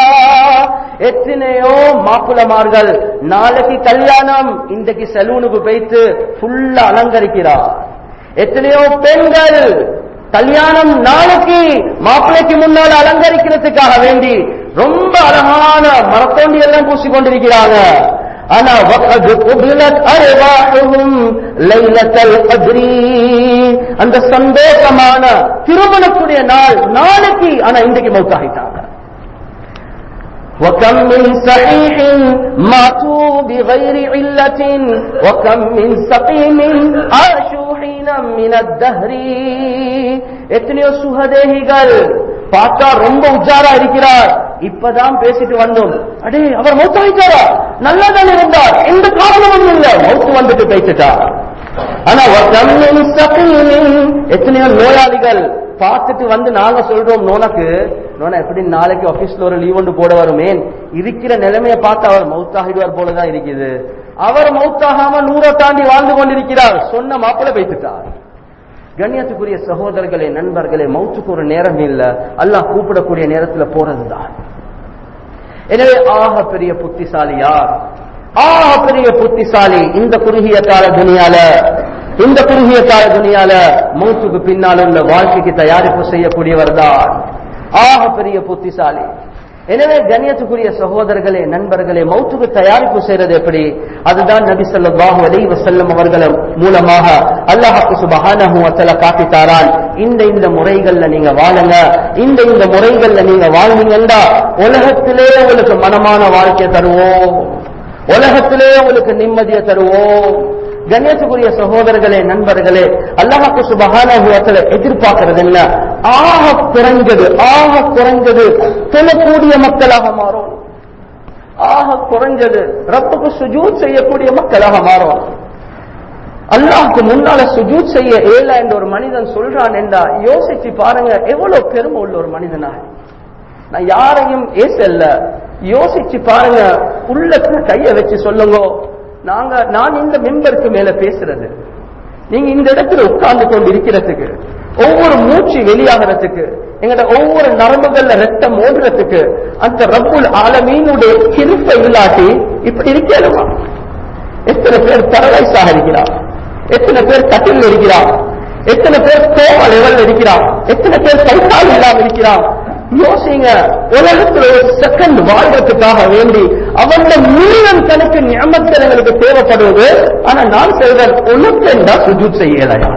எத்தனையோ மாப்பிளமார்கள் நாளைக்கு கல்யாணம் இன்றைக்கு சலூனுக்கு போய்த்து ஃபுல்லா அலங்கரிக்கிறார் எத்தனையோ பெண்கள் கல்யாணம் நாளைக்கு மாப்பிளைக்கு முன்னால் அலங்கரிக்கிறதுக்காக வேண்டி ரொம்ப அழகான மரத்தோண்டி எல்லாம் பூசி கொண்டிருக்கிறாங்க ஆனா வகது குபிலத் அர்வாஹுஹும் லைலத்தல் கத்ரி அந்த சந்தோஷமான திருமணத்துடைய நாள் நாளைக்கு ஆனா இன்றைக்கு மௌத்தாகிட்டாங்க وكم من صحيح ماتوا بغير علة وكم من سقيم عاشوا حينا من الدهر எத்தனையோ சுகதேகிகள் பார்த்தா ரொம்ப உஜாரா இருக்கிறார் இப்பதான் பேசிட்டு வந்தோம் அடே அவர் மௌத்தாயிட்டாரா நல்லா தான் இருந்தார் எந்த காரணமும் இல்ல மௌத்து வந்துட்டு பேசிட்டார் ஆனா எத்தனையோ நோயாளிகள் பார்த்துட்டு வந்து நாங்க சொல்றோம் நோனக்கு நோனா எப்படி நாளைக்கு ஆபீஸ்ல ஒரு லீவ் ஒன்று போட வருமே இருக்கிற நிலைமையை பார்த்து அவர் மவுத்தாகிடுவார் போலதான் இருக்குது அவர் மவுத்தாகாம நூறை தாண்டி வாழ்ந்து கொண்டிருக்கிறார் சொன்ன மாப்பிள்ள வைத்துட்டார் கண்ணியத்துக்குரிய சகோதரர்களே நண்பர்களே மௌத்துக்கு ஒரு நேரம் இல்ல அல்லாஹ் கூப்பிடக்கூடிய நேரத்துல போறதுதான் எனவே ஆக பெரிய புத்திசாலி யார் ஆக பெரிய புத்திசாலி இந்த குறுகிய கால துணியால இந்த குறுகிய கால துணியால மௌத்துக்கு பின்னால் உள்ள வாழ்க்கைக்கு தயாரிப்பு செய்யக்கூடியவர் தான் ஆக பெரிய புத்திசாலி எனவே கண்ணியத்துக்குரிய சகோதரர்களே நண்பர்களே மௌத்துக்கு தயாரிப்பு செய்யறது எப்படி அதுதான் நபி ஸல்லல்லாஹு அலைஹி வஸல்லம் அவர்கள் மூலமாக அல்லாஹ்வுக்கு சுப்ஹானஹு வ தஆலா காட்டித்தாரான் இந்த இந்த முறைகள்ல நீங்க வாழுங்க இந்த இந்த முறைகள்ல நீங்க வாழ்ந்தீங்கன்னா உலகத்திலே உங்களுக்கு மனமான வாழ்க்கை தருவோம் உலகத்திலே உங்களுக்கு நிம்மதியை தருவோம் கண்ணியத்துக்குரிய சகோதரர்களே நண்பர்களே அல்லாஹாக்கு சுபகான எதிர்பார்க்கிறது என்ன ஆக குறைஞ்சது ஆக குறைஞ்சது தொழக்கூடிய மக்களாக மாறும் ஆக குறைஞ்சது ரப்புக்கு சுஜூத் செய்யக்கூடிய மக்களாக மாறும் அல்லாஹ்க்கு முன்னால சுஜூத் செய்ய ஏல என்ற ஒரு மனிதன் சொல்றான் என்றா யோசிச்சு பாருங்க எவ்வளவு பெருமை உள்ள ஒரு மனிதனா நான் யாரையும் ஏசல்ல யோசிச்சு பாருங்க உள்ளத்துல கைய வச்சு சொல்லுங்க நாங்க நான் இந்த மெம்பருக்கு மேல பேசுறது நீங்க இந்த இடத்துல உட்கார்ந்து கொண்டு இருக்கிறதுக்கு ஒவ்வொரு மூச்சு வெளியாகிறதுக்கு எங்கட ஒவ்வொரு நரம்புகள்ல ரத்தம் ஓடுறதுக்கு அந்த ரப்புல் ஆலமீனுடைய கிருப்பை இல்லாட்டி இப்படி இருக்கேனுமா எத்தனை பேர் பரவைஸாக இருக்கிறார் எத்தனை பேர் கட்டில் இருக்கிறார் எத்தனை பேர் கோவ லெவல் இருக்கிறார் எத்தனை பேர் கைகால் இல்லாம இருக்கிறார் யோசிங்க உலகத்துல ஒரு செகண்ட் வாழ்றதுக்காக வேண்டி அவங்கள மில்லியன் கணக்கு ஞாபகத்தில் எங்களுக்கு தேவைப்படுவது ஆனா நான் சொல்றேன் உனக்கு என்றா சுஜூத் செய்யலையா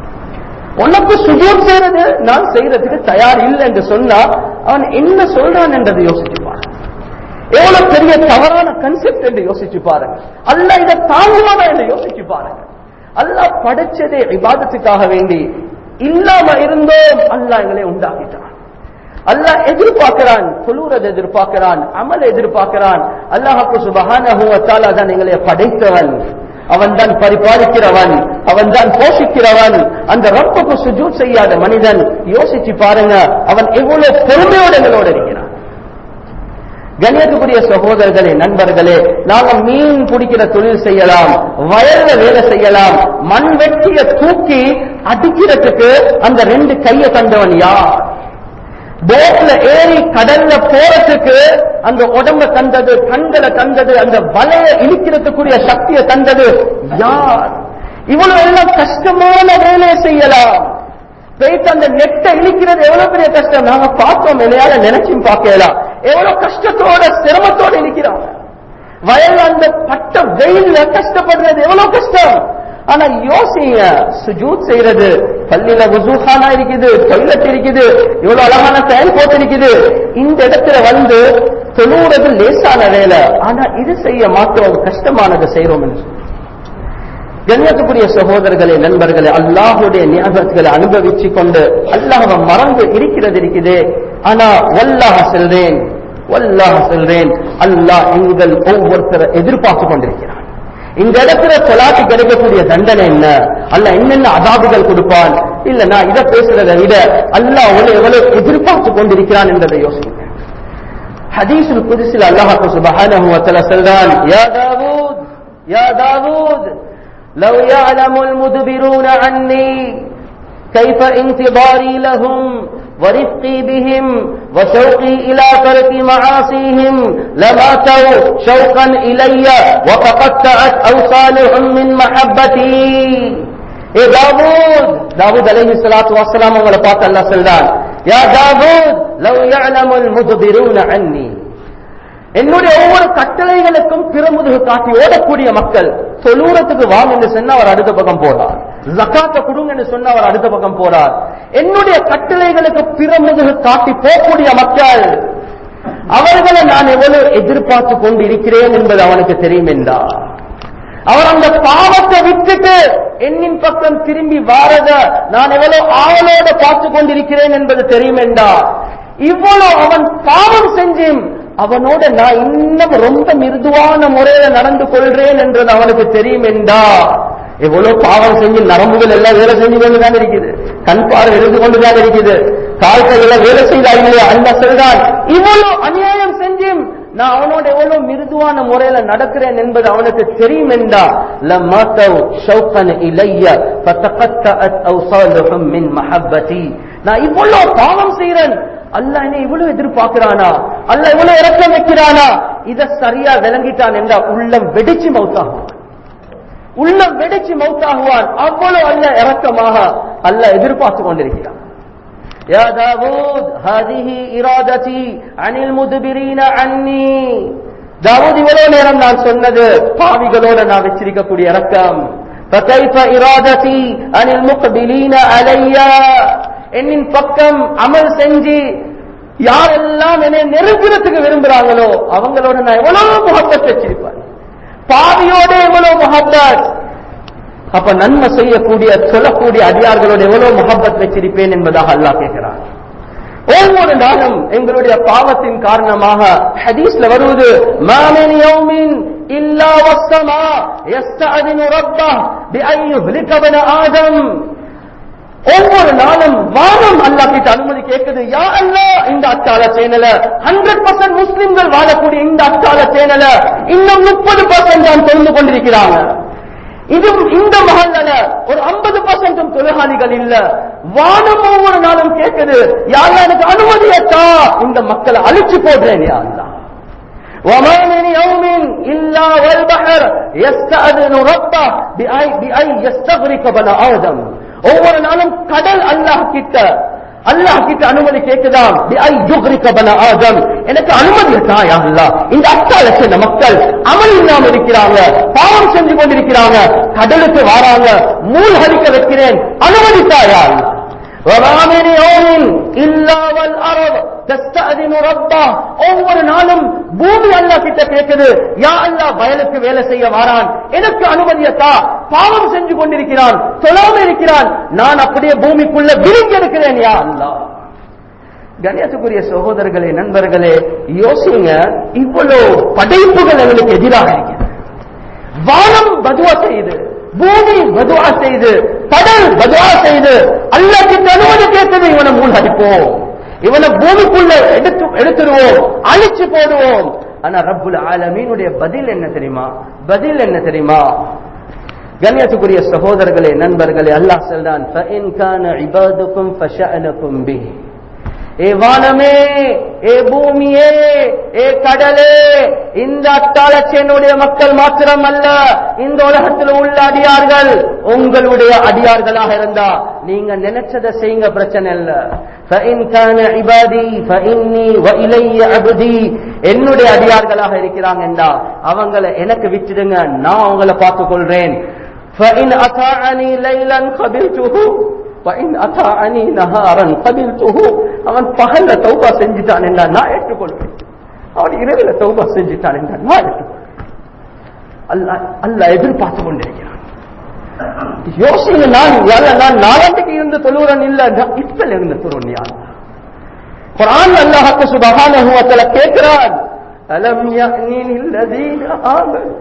உனக்கு சுஜூத் செய்யறது நான் செய்யறதுக்கு தயார் இல்லை என்று சொன்னா அவன் என்ன சொல்றான் என்றதை யோசிச்சுப்பான் எவ்வளவு பெரிய தவறான கன்செப்ட் என்று யோசிச்சு பாருங்க அல்ல இதை தாங்குவானா என்று யோசிச்சு பாருங்க அல்லாஹ் படைச்சதே விவாதத்துக்காக வேண்டி இல்லாம இருந்தோம் அல்லாஹ் எங்களை உண்டாக்கிட்டான் அல்லாஹ் எதிர்பார்க்கிறான் தொழுறதை எதிர்பார்க்கிறான் அமல் எதிர்பார்க்கிறான் அல்லாஹாக்கு சுபஹானஹு வ தஆலா தான் எங்களை படைத்தவன் அவன் தான் பரிபாலிக்கிறவன் அவன் தான் போஷிக்கிறவன் அந்த ரப்புக்கு சுஜூத் செய்யாத மனிதன் யோசிச்சு பாருங்க அவன் எவ்வளவு பொறுமையோடு எங்களோட இருக்கிறான் கண்ணியத்துக்குரிய சகோதரர்களே நண்பர்களே நாங்க மீன் பிடிக்கிற தொழில் செய்யலாம் வயல்ல வேலை செய்யலாம் மண் வெட்டிய தூக்கி அடிக்கிறதுக்கு அந்த ரெண்டு கையை தந்தவன் யார் போட்ல ஏறி கடல்ல போறதுக்கு அந்த உடம்ப தந்தது கண்களை தந்தது அந்த வலைய இழுக்கிறதுக்குரிய சக்தியை தந்தது யார் இவ்வளவு எல்லாம் கஷ்டமான வேலையை செய்யலாம் போயிட்டு அந்த நெட்டை இழுக்கிறது எவ்வளவு பெரிய கஷ்டம் நாங்க பார்த்தோம் இல்லையால நினைச்சும் பார்க்கலாம் எவ்வளவு கஷ்டத்தோட சிரமத்தோட இழுக்கிறாங்க வயல்ல அந்த பட்ட வெயில்ல கஷ்டப்படுறது எவ்வளவு கஷ்டம் ஆனா யோசிங்க சுஜூத் செய்யறது பள்ளியில உசூஹானா இருக்குது டொய்லெட் இருக்குது இவ்வளவு அழகான ஃபேன் போட்டு இருக்குது இந்த இடத்துல வந்து தொழுறது லேசான வேலை ஆனா இது செய்ய மாட்டோம் கஷ்டமானதை செய்யறோம் என்று சொல்லி. கண்ணியத்துக்குரிய சகோதரர்களே நண்பர்களே அல்லாஹுடைய ஞாபகங்களை அனுபவிச்சு கொண்டு அல்லாஹ்வை மறந்து இருக்கிறது இருக்குது ஆனா வல்லாஹ செல்றேன் வல்லாஹ செல்றேன் அல்லாஹ் எங்கள் ஒவ்வொருத்தரை எதிர்பார்த்து கொண்டிருக்கிறான் இந்த இடத்துல சொலாக்கு கிடைக்கக்கூடிய தண்டனை என்ன அல்ல என்னென்ன அதாபுகள் கொடுப்பான் இல்ல நான் இதை பேசுறதை விட அல்லாஹ் உன்னை எவ்வளவு எதிர்பார்த்து கொண்டிருக்கிறான் என்றதை யோசிக்கிறேன் ஹதீஸுல் குதிசில் அல்லாஹ் சுபஹானஹு வ தஆலா சொல்றான் யா தாவூத் யா தாவூத் لو يعلم المدبرون عني كيف انتظاري لهم ورفقي بهم وشوقي إلى ترك معاصيهم لماتوا شوقا إلي وتقطعت أوصالهم من محبتي ஏ தாவூத் தாவூத் அலைஹி ஸலாத்து வஸலாம் அவங்கள பார்த்து அல்லாஹ் சொல்றான் யா தாவூத் லவ் யஅலமுல் முத்பிரூன அன்னி என்னுடைய ஒவ்வொரு கட்டளைகளுக்கும் பிறமுதுகு காட்டி ஓடக்கூடிய மக்கள் தொழுறத்துக்கு வாங்க என்று சொன்னா அவர் அடுத்த பக்கம் போறார் ஜக்காத்த கொடுங்க என்று சொன்னா அவர் அடுத்த பக்கம் போறார் என்னுடைய கட்டளைகளுக்கு பிறமுதுகு காட்டி போகக்கூடிய மக்கள் அவர்களை நான் எவ்வளவு எதிர்பார்த்து கொண்டு இருக்கிறேன் என்பது அவனுக்கு தெரியும் என்றார் அவர் அந்த பாவத்தை விட்டுட்டு என்னின் பக்கம் திரும்பி வாரத நான் எவ்வளவு ஆவலோட பார்த்து கொண்டிருக்கிறேன் என்பது தெரியும் என்றார் இவ்வளவு அவன் பாவம் செஞ்சும் அவனோட நான் இன்னும் ரொம்ப மிருதுவான முறையில நடந்து கொள்றேன் என்றது அவனுக்கு தெரியும் என்றா எவ்வளவு பாவம் செஞ்சு நரம்புகள் எல்லாம் வேலை செஞ்சு கொண்டுதான் இருக்குது கண் பார்வை இருந்து கொண்டுதான் இருக்குது கால் கையில வேலை செய்தா இல்லையா அல்ல சொல்றான் இவ்வளவு அநியாயம் செஞ்சும் நான் அவனோட எவ்வளவு மிருதுவான முறையில நடக்கிறேன் என்பது அவனுக்கு தெரியும் என்றா லமாத்தவ் ஷௌகன் இலைய ஃபதகத்தஅத் அவ்சாலுஹும் மின் மஹப்பதி நான் இவ்வளவு பாவம் செய்றேன் அல்லாஹ் என்னை இவ்வளவு எதிர்பார்க்கிறானா அல்லாஹ் இவ்வளவு இறக்கம் வைக்கிறானா இத சரியா விளங்கிட்டான் என்றா உள்ளம் வெடிச்சு மௌத்தாகுவான் உள்ளம் வெடிச்சு மௌத்தாகுவான் அவ்வளவு அல்ல இறக்கமாக அல்லாஹ் எதிர்பார்த்து கொண்டிருக்கிறான் يا داود هذه إرادتي عن المدبرين عني தாவூத் இவ்வளவு நேரம் நான் சொன்னது பாவிகளோட நான் வச்சிருக்கக்கூடிய இறக்கம் فكيف إرادتي عن المقبلين علي என்னின் பக்கம் அமல் செஞ்சு யாரெல்லாம் என்னை நெருங்கிறதுக்கு விரும்புறாங்களோ அவங்களோட நான் எவ்வளவு முகப்பத் வச்சிருப்பேன் பாவியோட எவ்வளவு முகப்பத் அப்ப நன்மை செய்யக்கூடிய சொல்லக்கூடிய அடியார்களோட எவ்வளவு முகப்பத் வச்சிருப்பேன் என்பதாக அல்லாஹ் கேட்கிறான் ஒவ்வொரு நாளும் எங்களுடைய பாவத்தின் காரணமாக ஹதீஸ்ல வருவது மாமின் யௌமின் இல்லா வஸ்ஸமா யஸ்தஅதினு ரப்பஹ் பிஅன் யுஹ்லிக பன ஆதம் ஒவ்வொரு நாளும் வானம் அல்லா கிட்ட அனுமதி கேட்குது யா அல்லா இந்த அத்தால சேனல ஹண்ட்ரட் பர்சன்ட் முஸ்லிம்கள் வாழக்கூடிய இந்த அத்தால சேனல இன்னும் முப்பது பர்சன்ட் தான் தொழுந்து கொண்டிருக்கிறாங்க இது இந்த மகல்ல ஒரு ஐம்பது பர்சன்டும் தொழிலாளிகள் இல்ல வானம் ஒவ்வொரு நாளும் கேட்குது யாரா எனக்கு அனுமதியத்தா இந்த மக்களை அழிச்சு போடுறேன் யா அல்லா وما من يوم إلا والبحر يستأذن ربه بأي, بأي يستغرق بني آدم ஒவ்வொரு நாளும் கடல் அல்லாஹ் கிட்ட அல்லாஹ் கிட்ட அனுமதி கேட்குதாம் ஆதம் எனக்கு அனுமதி தாயா அல்லா இந்த அத்தால சேர்ந்த மக்கள் அமல் இல்லாம இருக்கிறாங்க பாவம் செஞ்சு கொண்டிருக்கிறாங்க கடலுக்கு வராங்க மூழ்கடிக்க வைக்கிறேன் அனுமதி தாயா அல்லா وَمَا يَوْمٍ إِلَّا وَالْأَرْضُ تَسْتَأْذِنُ رَبَّهَ ஒவ்வொரு நாளும் பூமி அல்லாஹ் கிட்ட கேட்குது யா அல்லாஹ் வயலுக்கு வேலை செய்ய வாரான் எனக்கு அனுமதியத்தா பாவம் செஞ்சு கொண்டிருக்கிறான் தொழாம இருக்கிறான் நான் அப்படியே பூமிக்குள்ள விரும்பி இருக்கிறேன் யா அல்லாஹ் கணேசக்குரிய சகோதரர்களே நண்பர்களே யோசிங்க இவ்வளவு படைப்புகள் எங்களுக்கு எதிராக இருக்கிறது வானம் பதுவா செய்து பூமி பதுவா செய்து கடல் பதுவா செய்து அல்லாஹ்க்கு அனுமதி கேட்குது இவனை மூழ்கடிப்போம் இவனை பூமிக்குள்ள எடுத்து எடுத்துருவோம் அழிச்சு போடுவோம் ஆனா ரப்புல் ஆலமீனுடைய பதில் என்ன தெரியுமா பதில் என்ன தெரியுமா கண்ணியத்துக்குரிய சகோதரர்களே நண்பர்களே அல்லாஹ் சொல்றான் فَإِنْ كَانَ عِبَادُكُمْ فَشَأْنَكُمْ بِهِ ஏ வானமே ஏ பூமியே ஏ கடலே இந்த அட்டாளச்சேனுடைய மக்கள் மாத்திரம் அல்ல இந்த உலகத்தில் உள்ள அடியார்கள் உங்களுடைய அடியார்களாக இருந்தா நீங்க நினைச்சதை செய்யுங்க பிரச்சனை இல்ல فَإِنْ كَانَ عِبَادِي فَإِنِّي وَإِلَيَّ عَبْدِي என்னுடைய அடியார்களாக இருக்கிறாங்க என்றா அவங்களை எனக்கு விட்டுடுங்க நான் அவங்களை பார்த்துக் கொள்றேன் فَإِنْ أَطَاعَنِي لَيْلًا قَبِلْتُهُ وَإِنْ أَطَاعَنِي نَهَارًا قَبِلْتُهُ அவன் பகல்ல தௌபா செஞ்சுட்டான் என்றா நான் ஏற்றுக்கொள்வேன் அவன் இரவில் தௌபா செஞ்சுட்டான் என்றா நான் ஏற்றுக்கொள்வேன் அல்லாஹ் அல்லாஹ் எதிர்பார்த்து கொண்டிருக்கிறான் யோசிங்க நான் யார நான் நாலாண்டுக்கு இருந்து தொழுகிறன் இல்ல நான் இப்ப இருந்து தொழுவன் யார் குரான் அல்லாஹ்க்கு சுபஹானஹு வ தஆலா கேட்கிறான் அலம் யஅனி லில்லதீன ஆமனு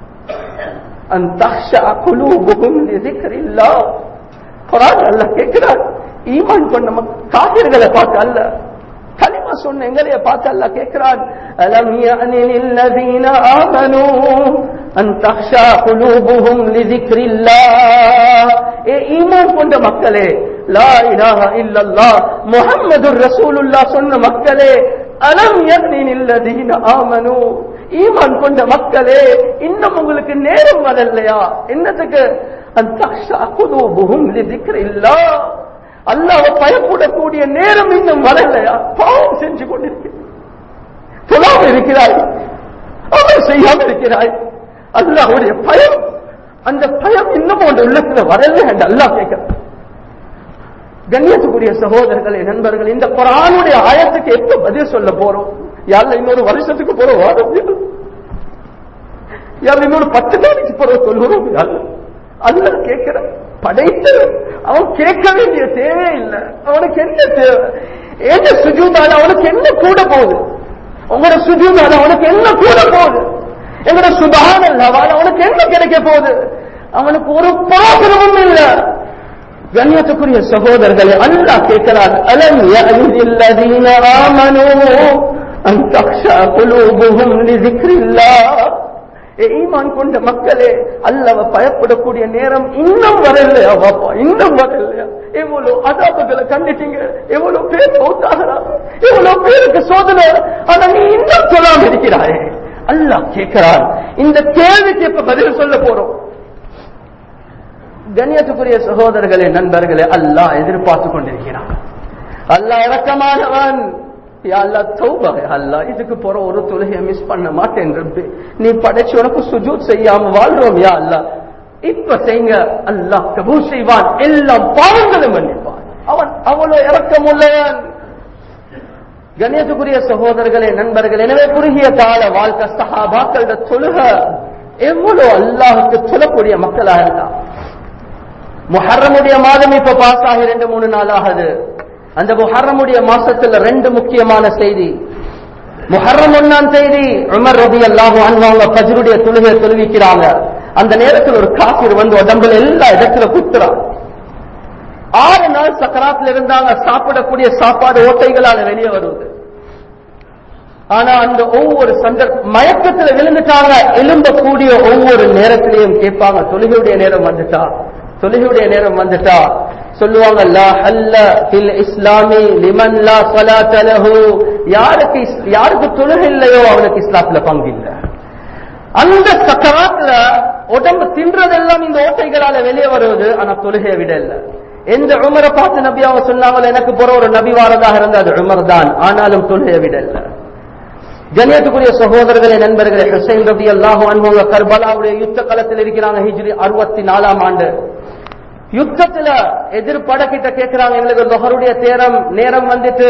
அன் தஹ்ஷா குலூபுஹும் லிذிக்ரில்லாஹ் குரான் அல்லாஹ் கேட்கிறான் ஈமான் கொண்ட மக்- காபிர்களை பார்த்து அல்ல கலிமா சொன்ன எங்களைய பார்த்து அல்லாஹ் கேட்கிறான் அலம் யஅனி லில்லதீன ஆமனு அன் தஹ்ஷா குலூபுஹும் லிذிக்ரில்லாஹ் ஏ ஈமான் கொண்ட மக்களே லா இலாஹ இல்லல்லாஹ் முஹம்மதுர் ரசூலுல்லாஹ் சொன்ன மக்களே அலம் யஅனி லில்லதீன ஆமனு ஈமான் கொண்ட மக்களே இன்னும் உங்களுக்கு நேரம் வரலையா என்னத்துக்கு அன் தஹ்ஷா குலூபுஹும் லிذிக்ரில்லாஹ் அல்லாஹ் பயப்படக்கூடிய நேரம் இன்னும் வரலையா பாவம் செஞ்சு கொண்டிருக்கிறாய் தொழாம இருக்கிறாய் அவன் செய்யாம இருக்கிறாய் அல்லாஹ்வுடைய பயம் அந்த பயம் இன்னும் உன் உள்ளத்துல வரல என்று அல்லாஹ் கேட்கிறான் கண்ணியத்துக்குரிய சகோதரர்களே நண்பர்கள் இந்த குரானுடைய ஆயத்துக்கு எப்ப பதில் சொல்ல போறோம் யாருல இன்னொரு வருஷத்துக்கு போறோம் வாரம் யார் இன்னொரு பத்து நாளைக்கு போறோம் சொல்லுறோம் யாரு அல்ல கேட்கிற படைத்து அவன் கேட்க வேண்டிய தேவை இல்லை அவனுக்கு என்ன தேவை என்ன சுஜூதால அவனுக்கு என்ன கூட போகுது உங்களோட சுஜூதால அவனுக்கு என்ன கூட போகுது எங்களோட சுபான லவால் அவனுக்கு என்ன கிடைக்க போகுது அவனுக்கு ஒரு பாசனமும் இல்லை கண்ணியத்துக்குரிய சகோதரர்களே அல்லாஹ் கேட்கிறார் அலம் யஅனில்லதீன ஆமனூ அன் தக்ஷா குலூபுஹும் லிذிக்ரில்லாஹ் ஏ ஈமான் கொண்ட மக்களே அல்லவ பயப்படக்கூடிய நேரம் இன்னும் வரலையா பாப்பா இன்னும் வரலையா எவ்வளவு அதாபுகளை கண்டுட்டீங்க எவ்வளவு பேர் மௌத்தாகிறாங்க எவ்வளவு பேருக்கு சோதனை ஆனா நீ இன்னும் சொல்லாம இருக்கிறாயே அல்லாஹ் கேட்கிறான் இந்த கேள்விக்கு எப்ப பதில் சொல்ல போறோம் கண்ணியத்துக்குரிய சகோதரர்களே நண்பர்களே அல்லாஹ் எதிர்பார்த்து கொண்டிருக்கிறான் அல்லாஹ் இறக்கமானவன் யா அல்லாஹ் தௌபா யா அல்லாஹ் இதுக்கு போற ஒரு தொழுகையை மிஸ் பண்ண மாட்டேன் ரப்பே நீ படைச்சு உனக்கு சுஜூத் செய்யாம வாழ்றோம் யா அல்லாஹ் இப்ப செய்யுங்க அல்லாஹ் கபூல் செய்வான் எல்லாம் பாவங்களும் மன்னிப்பான் அவன் அவ்வளவு இறக்கமுள்ளவன் கண்ணியத்துக்குரிய சகோதரர்களே நண்பர்கள் எனவே குறுகிய கால வாழ்க்கை சஹாபாக்களோட தொழுக எவ்வளவு அல்லாஹுக்கு சொல்லக்கூடிய மக்களாக இருந்தா முஹர்ரமுடைய மாதம் இப்ப பாஸ் ஆகி ரெண்டு மூணு நாள் ஆகுது அந்த முஹர்ரமுடைய மாசத்துல ரெண்டு முக்கியமான செய்தி முஹர்ரம் ஒன்னாம் செய்தி உமர் ரபி அல்லாஹு அவங்க பஜருடைய தொழுகை தொழுவிக்கிறாங்க அந்த நேரத்தில் ஒரு காசிர் வந்து உடம்புல எல்லா இடத்துல குத்துறான் ஆறு நாள் சக்கராத்துல இருந்தாங்க சாப்பிடக்கூடிய சாப்பாடு ஓட்டைகளால வெளியே வருவது ஆனா அந்த ஒவ்வொரு சந்தர்ப்ப மயக்கத்துல விழுந்துட்டாங்க எலும்பக்கூடிய ஒவ்வொரு நேரத்திலையும் கேட்பாங்க தொழுகையுடைய நேரம் வந்துட்டா தொழுகையுடைய நேரம் வந்துட்டா சொல்லுவாங்க லா ஹல்ல ஃபில் இஸ்லாமி லிமன் லா ஸலாத லஹு யாருக்கு இஸ்- யாருக்கு தொழுகை இல்லையோ அவனுக்கு இஸ்லாத்துல பங்கு இல்லை அந்த சக்கராத்துல உடம்பு தின்றதெல்லாம் இந்த ஓட்டைகளால வெளியே வருவது ஆனா தொழுகையை விட இல்ல எந்த உமரை பார்த்து நபி அவங்க சொன்னாங்களோ எனக்கு போற ஒரு நபி வாரதாக இருந்தா அது உமர் தான் ஆனாலும் தொழுகையை விட இல்ல கண்ணியத்துக்குரிய சகோதரர்களே நண்பர்களே ஹுசைன் ரபி அல்லாஹு அன்பவங்க கர்பலாவுடைய யுத்த களத்தில் இருக்கிறாங்க ஹிஜ்ரி அறுபத்தி நாலாம் ஆண்டு யுத்தத்துல எதிர்பட கிட்ட கேட்கிறாங்க எங்களுக்கு லொஹருடைய தேரம் நேரம் வந்துட்டு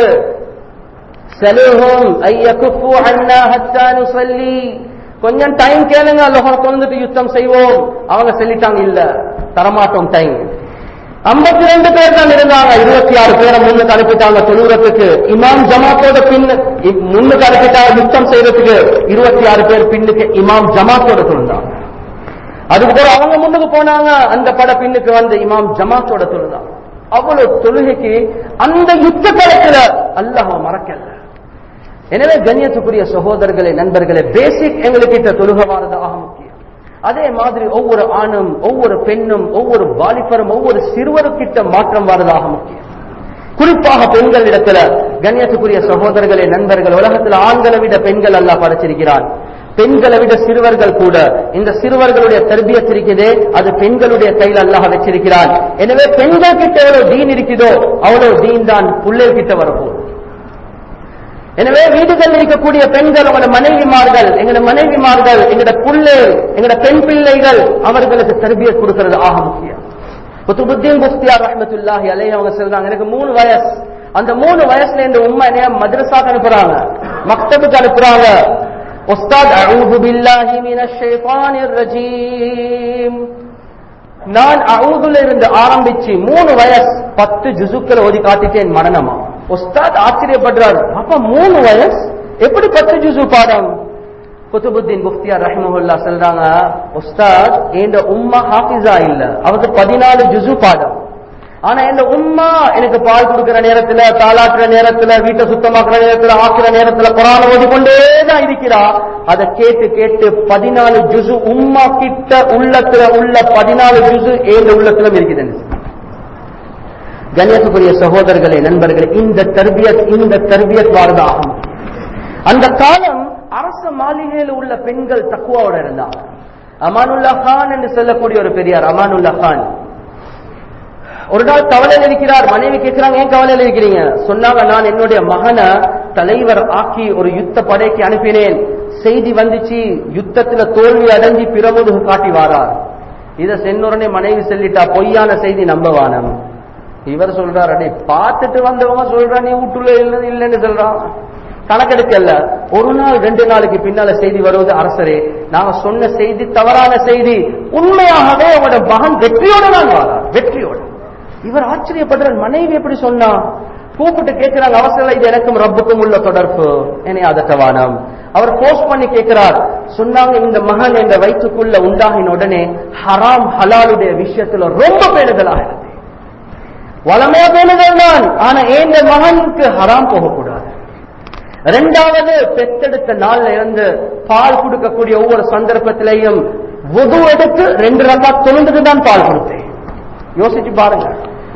சலுஹும் ஐயகுஃபு அன்னா ஹத்தா நுஸல்லி கொஞ்சம் டைம் கேளுங்க லொஹர் கொண்டுட்டு யுத்தம் செய்வோம் அவங்க சொல்லிட்டாங்க இல்ல தரமாட்டோம் டைம் ஐம்பத்தி ரெண்டு பேர் தான் இருந்தாங்க இருபத்தி ஆறு பேரை முன்னுக்கு அனுப்பிட்டாங்க தொழுகிறதுக்கு இமாம் ஜமாத்தோட பின் இ- முன்னுக்கு அனுப்பிட்டாங்க யுத்தம் செய்யறதுக்கு இருபத்தி ஆறு பேர் பின்னுக்கு இமாம் ஜமாத்தோட தொழுந்தாங்க அதுக்கப்புறம் அவங்க முன்னுக்கு போனாங்க அந்த பட பின்னுக்கு வந்து இமாம் ஜமாத்தோட தொழுதாங்க அவ்வளவு தொழுகைக்கு அந்த யுத்த களத்துல அல்லாஹ் மறக்கல எனவே கண்ணியத்துக்குரிய சகோதரர்களே நண்பர்களே பேசிக் எங்களுக்கு தொழுக வாரது ஆக முக்கியம் அதே மாதிரி ஒவ்வொரு ஆணும் ஒவ்வொரு பெண்ணும் ஒவ்வொரு வாலிபரும் ஒவ்வொரு சிறுவருக்கிட்ட மாற்றம் வரதாக முக்கியம் குறிப்பாக பெண்கள் இடத்துல கண்ணியத்துக்குரிய சகோதரர்களே நண்பர்கள் உலகத்துல ஆண்களை விட பெண்கள் அல்லாஹ் படைச்சிருக்கிறான் பெண்களை விட சிறுவர்கள் கூட இந்த சிறுவர்களுடைய தர்பியத் இருக்குதே அது பெண்களுடைய கையில் அல்லாஹ் வச்சிருக்கிறான் எனவே பெண்கள் கிட்ட எவ்வளவு தீன் இருக்குதோ அவ்வளவு தீன் தான் பிள்ளைகள் கிட்ட வரப்போகுது எனவே வீடுகள் இருக்கக்கூடிய பெண்கள் உங்களோட மனைவிமார்கள் எங்களோட மனைவிமார்கள் எங்களோட புள்ளை எங்களோட பெண் பிள்ளைகள் அவர்களுக்கு தர்பியத் கொடுக்கிறது ஆக முக்கியம் குத்துபுத்தீன் முஃப்தியார் ரஹ்மத்துல்லாஹி அலைஹி அவங்க சொல்றாங்க எனக்கு மூணு வயசு அந்த மூணு வயசுல இந்த உம்மா என்னைய மദ്രസാக்கு அனுப்புறாங்க மக்தபுக்கு அனுப்புறாங்க உஸ்தாத் அஊது பில்லாஹி மினஷ் ஷைத்தானிர் ரஜீம் நான் அவுதுல இருந்து ஆரம்பிச்சு மூணு வயசு பத்து ஜுசுக்கள் ஓதி காட்டிட்டேன் மரணமா உஸ்தாத் ஆச்சரியப்படுறாரு அப்ப மூணு வயசு எப்படி பத்து ஜுசு பாடம் குத்துபுத்தீன் முஃப்தியார் ரஹ்மஹுல்லா சொல்றாங்க உஸ்தாத் என் உம்மா ஹாஃபிஸா இல்ல அவருக்கு பதினாலு ஜுசு பாடம் ஆனா இந்த உம்மா எனக்கு பால் கொடுக்கிற நேரத்துல தாளாட்டுற நேரத்துல வீட்டை சுத்தமாக்குற நேரத்துல ஆக்குற நேரத்துல குரான ஓதி கொண்டே தான் இருக்கிறா அதை கேட்டு கேட்டு பதினாலு ஜுசு உம்மா கிட்ட உள்ளத்துல உள்ள பதினாலு ஜுசு ஏழு உள்ளத்திலும் இருக்குது கண்ணியத்துக்குரிய சகோதரர்களே நண்பர்களே இந்த தர்பியத் இந்த தர்பியத் வாரதாகும் அந்த காலம் அரச மாளிகையில் உள்ள பெண்கள் தக்குவாவோட இருந்தாங்க அமானுல்லா கான் என்று சொல்லக்கூடிய ஒரு பெரியார் அமானுல்லா கான் ஒரு நாள் கவலையில் இருக்கிறார் மனைவி கேட்கிறாங்க ஏன் கவலையில் இருக்கிறீங்க சொன்னாங்க நான் என்னுடைய மகனை தலைவர் ஆக்கி ஒரு யுத்த படைக்கு அனுப்பினேன் செய்தி வந்துச்சு யுத்தத்துல தோல்வி அடைஞ்சு பிரமுதுகு காட்டி வாரார் இத சென்னுடனே மனைவி சொல்லிட்டா பொய்யான செய்தி நம்பவானம் இவர் சொல்றாரு அடே பார்த்துட்டு வந்தவங்க சொல்றா நீ வீட்டுல இல்லை இல்லைன்னு சொல்றான் கணக்கெடுக்கல ஒரு நாள் ரெண்டு நாளைக்கு பின்னால செய்தி வருவது அரசரே நாங்க சொன்ன செய்தி தவறான செய்தி உண்மையாகவே அவங்களோட மகன் வெற்றியோட தான் வாரார் வெற்றியோட இவர் ஆச்சரியப்படுறார் மனைவி எப்படி சொன்னா கூப்பிட்டு கேட்கிறாங்க அவசரம் இது எனக்கும் ரப்புக்கும் உள்ள தொடர்பு என்னை அதட்டவானம் அவர் போஸ்ட் பண்ணி கேட்கிறார் சொன்னாங்க இந்த மகன் என்ற வயிற்றுக்குள்ள உண்டாகின உடனே ஹராம் ஹலாலுடைய விஷயத்துல ரொம்ப பேணுதலாக இருக்கு வளமையா பேணுதல் தான் ஆனா இந்த மகனுக்கு ஹராம் போகக்கூடாது ரெண்டாவது பெத்தெடுத்த நாள்ல இருந்து பால் கொடுக்கக்கூடிய ஒவ்வொரு சந்தர்ப்பத்திலையும் வுது எடுத்து ரெண்டு ரக்கா தொழுந்துட்டு தான் பால் கொடுத்தேன் யோசிச்சு பாருங்க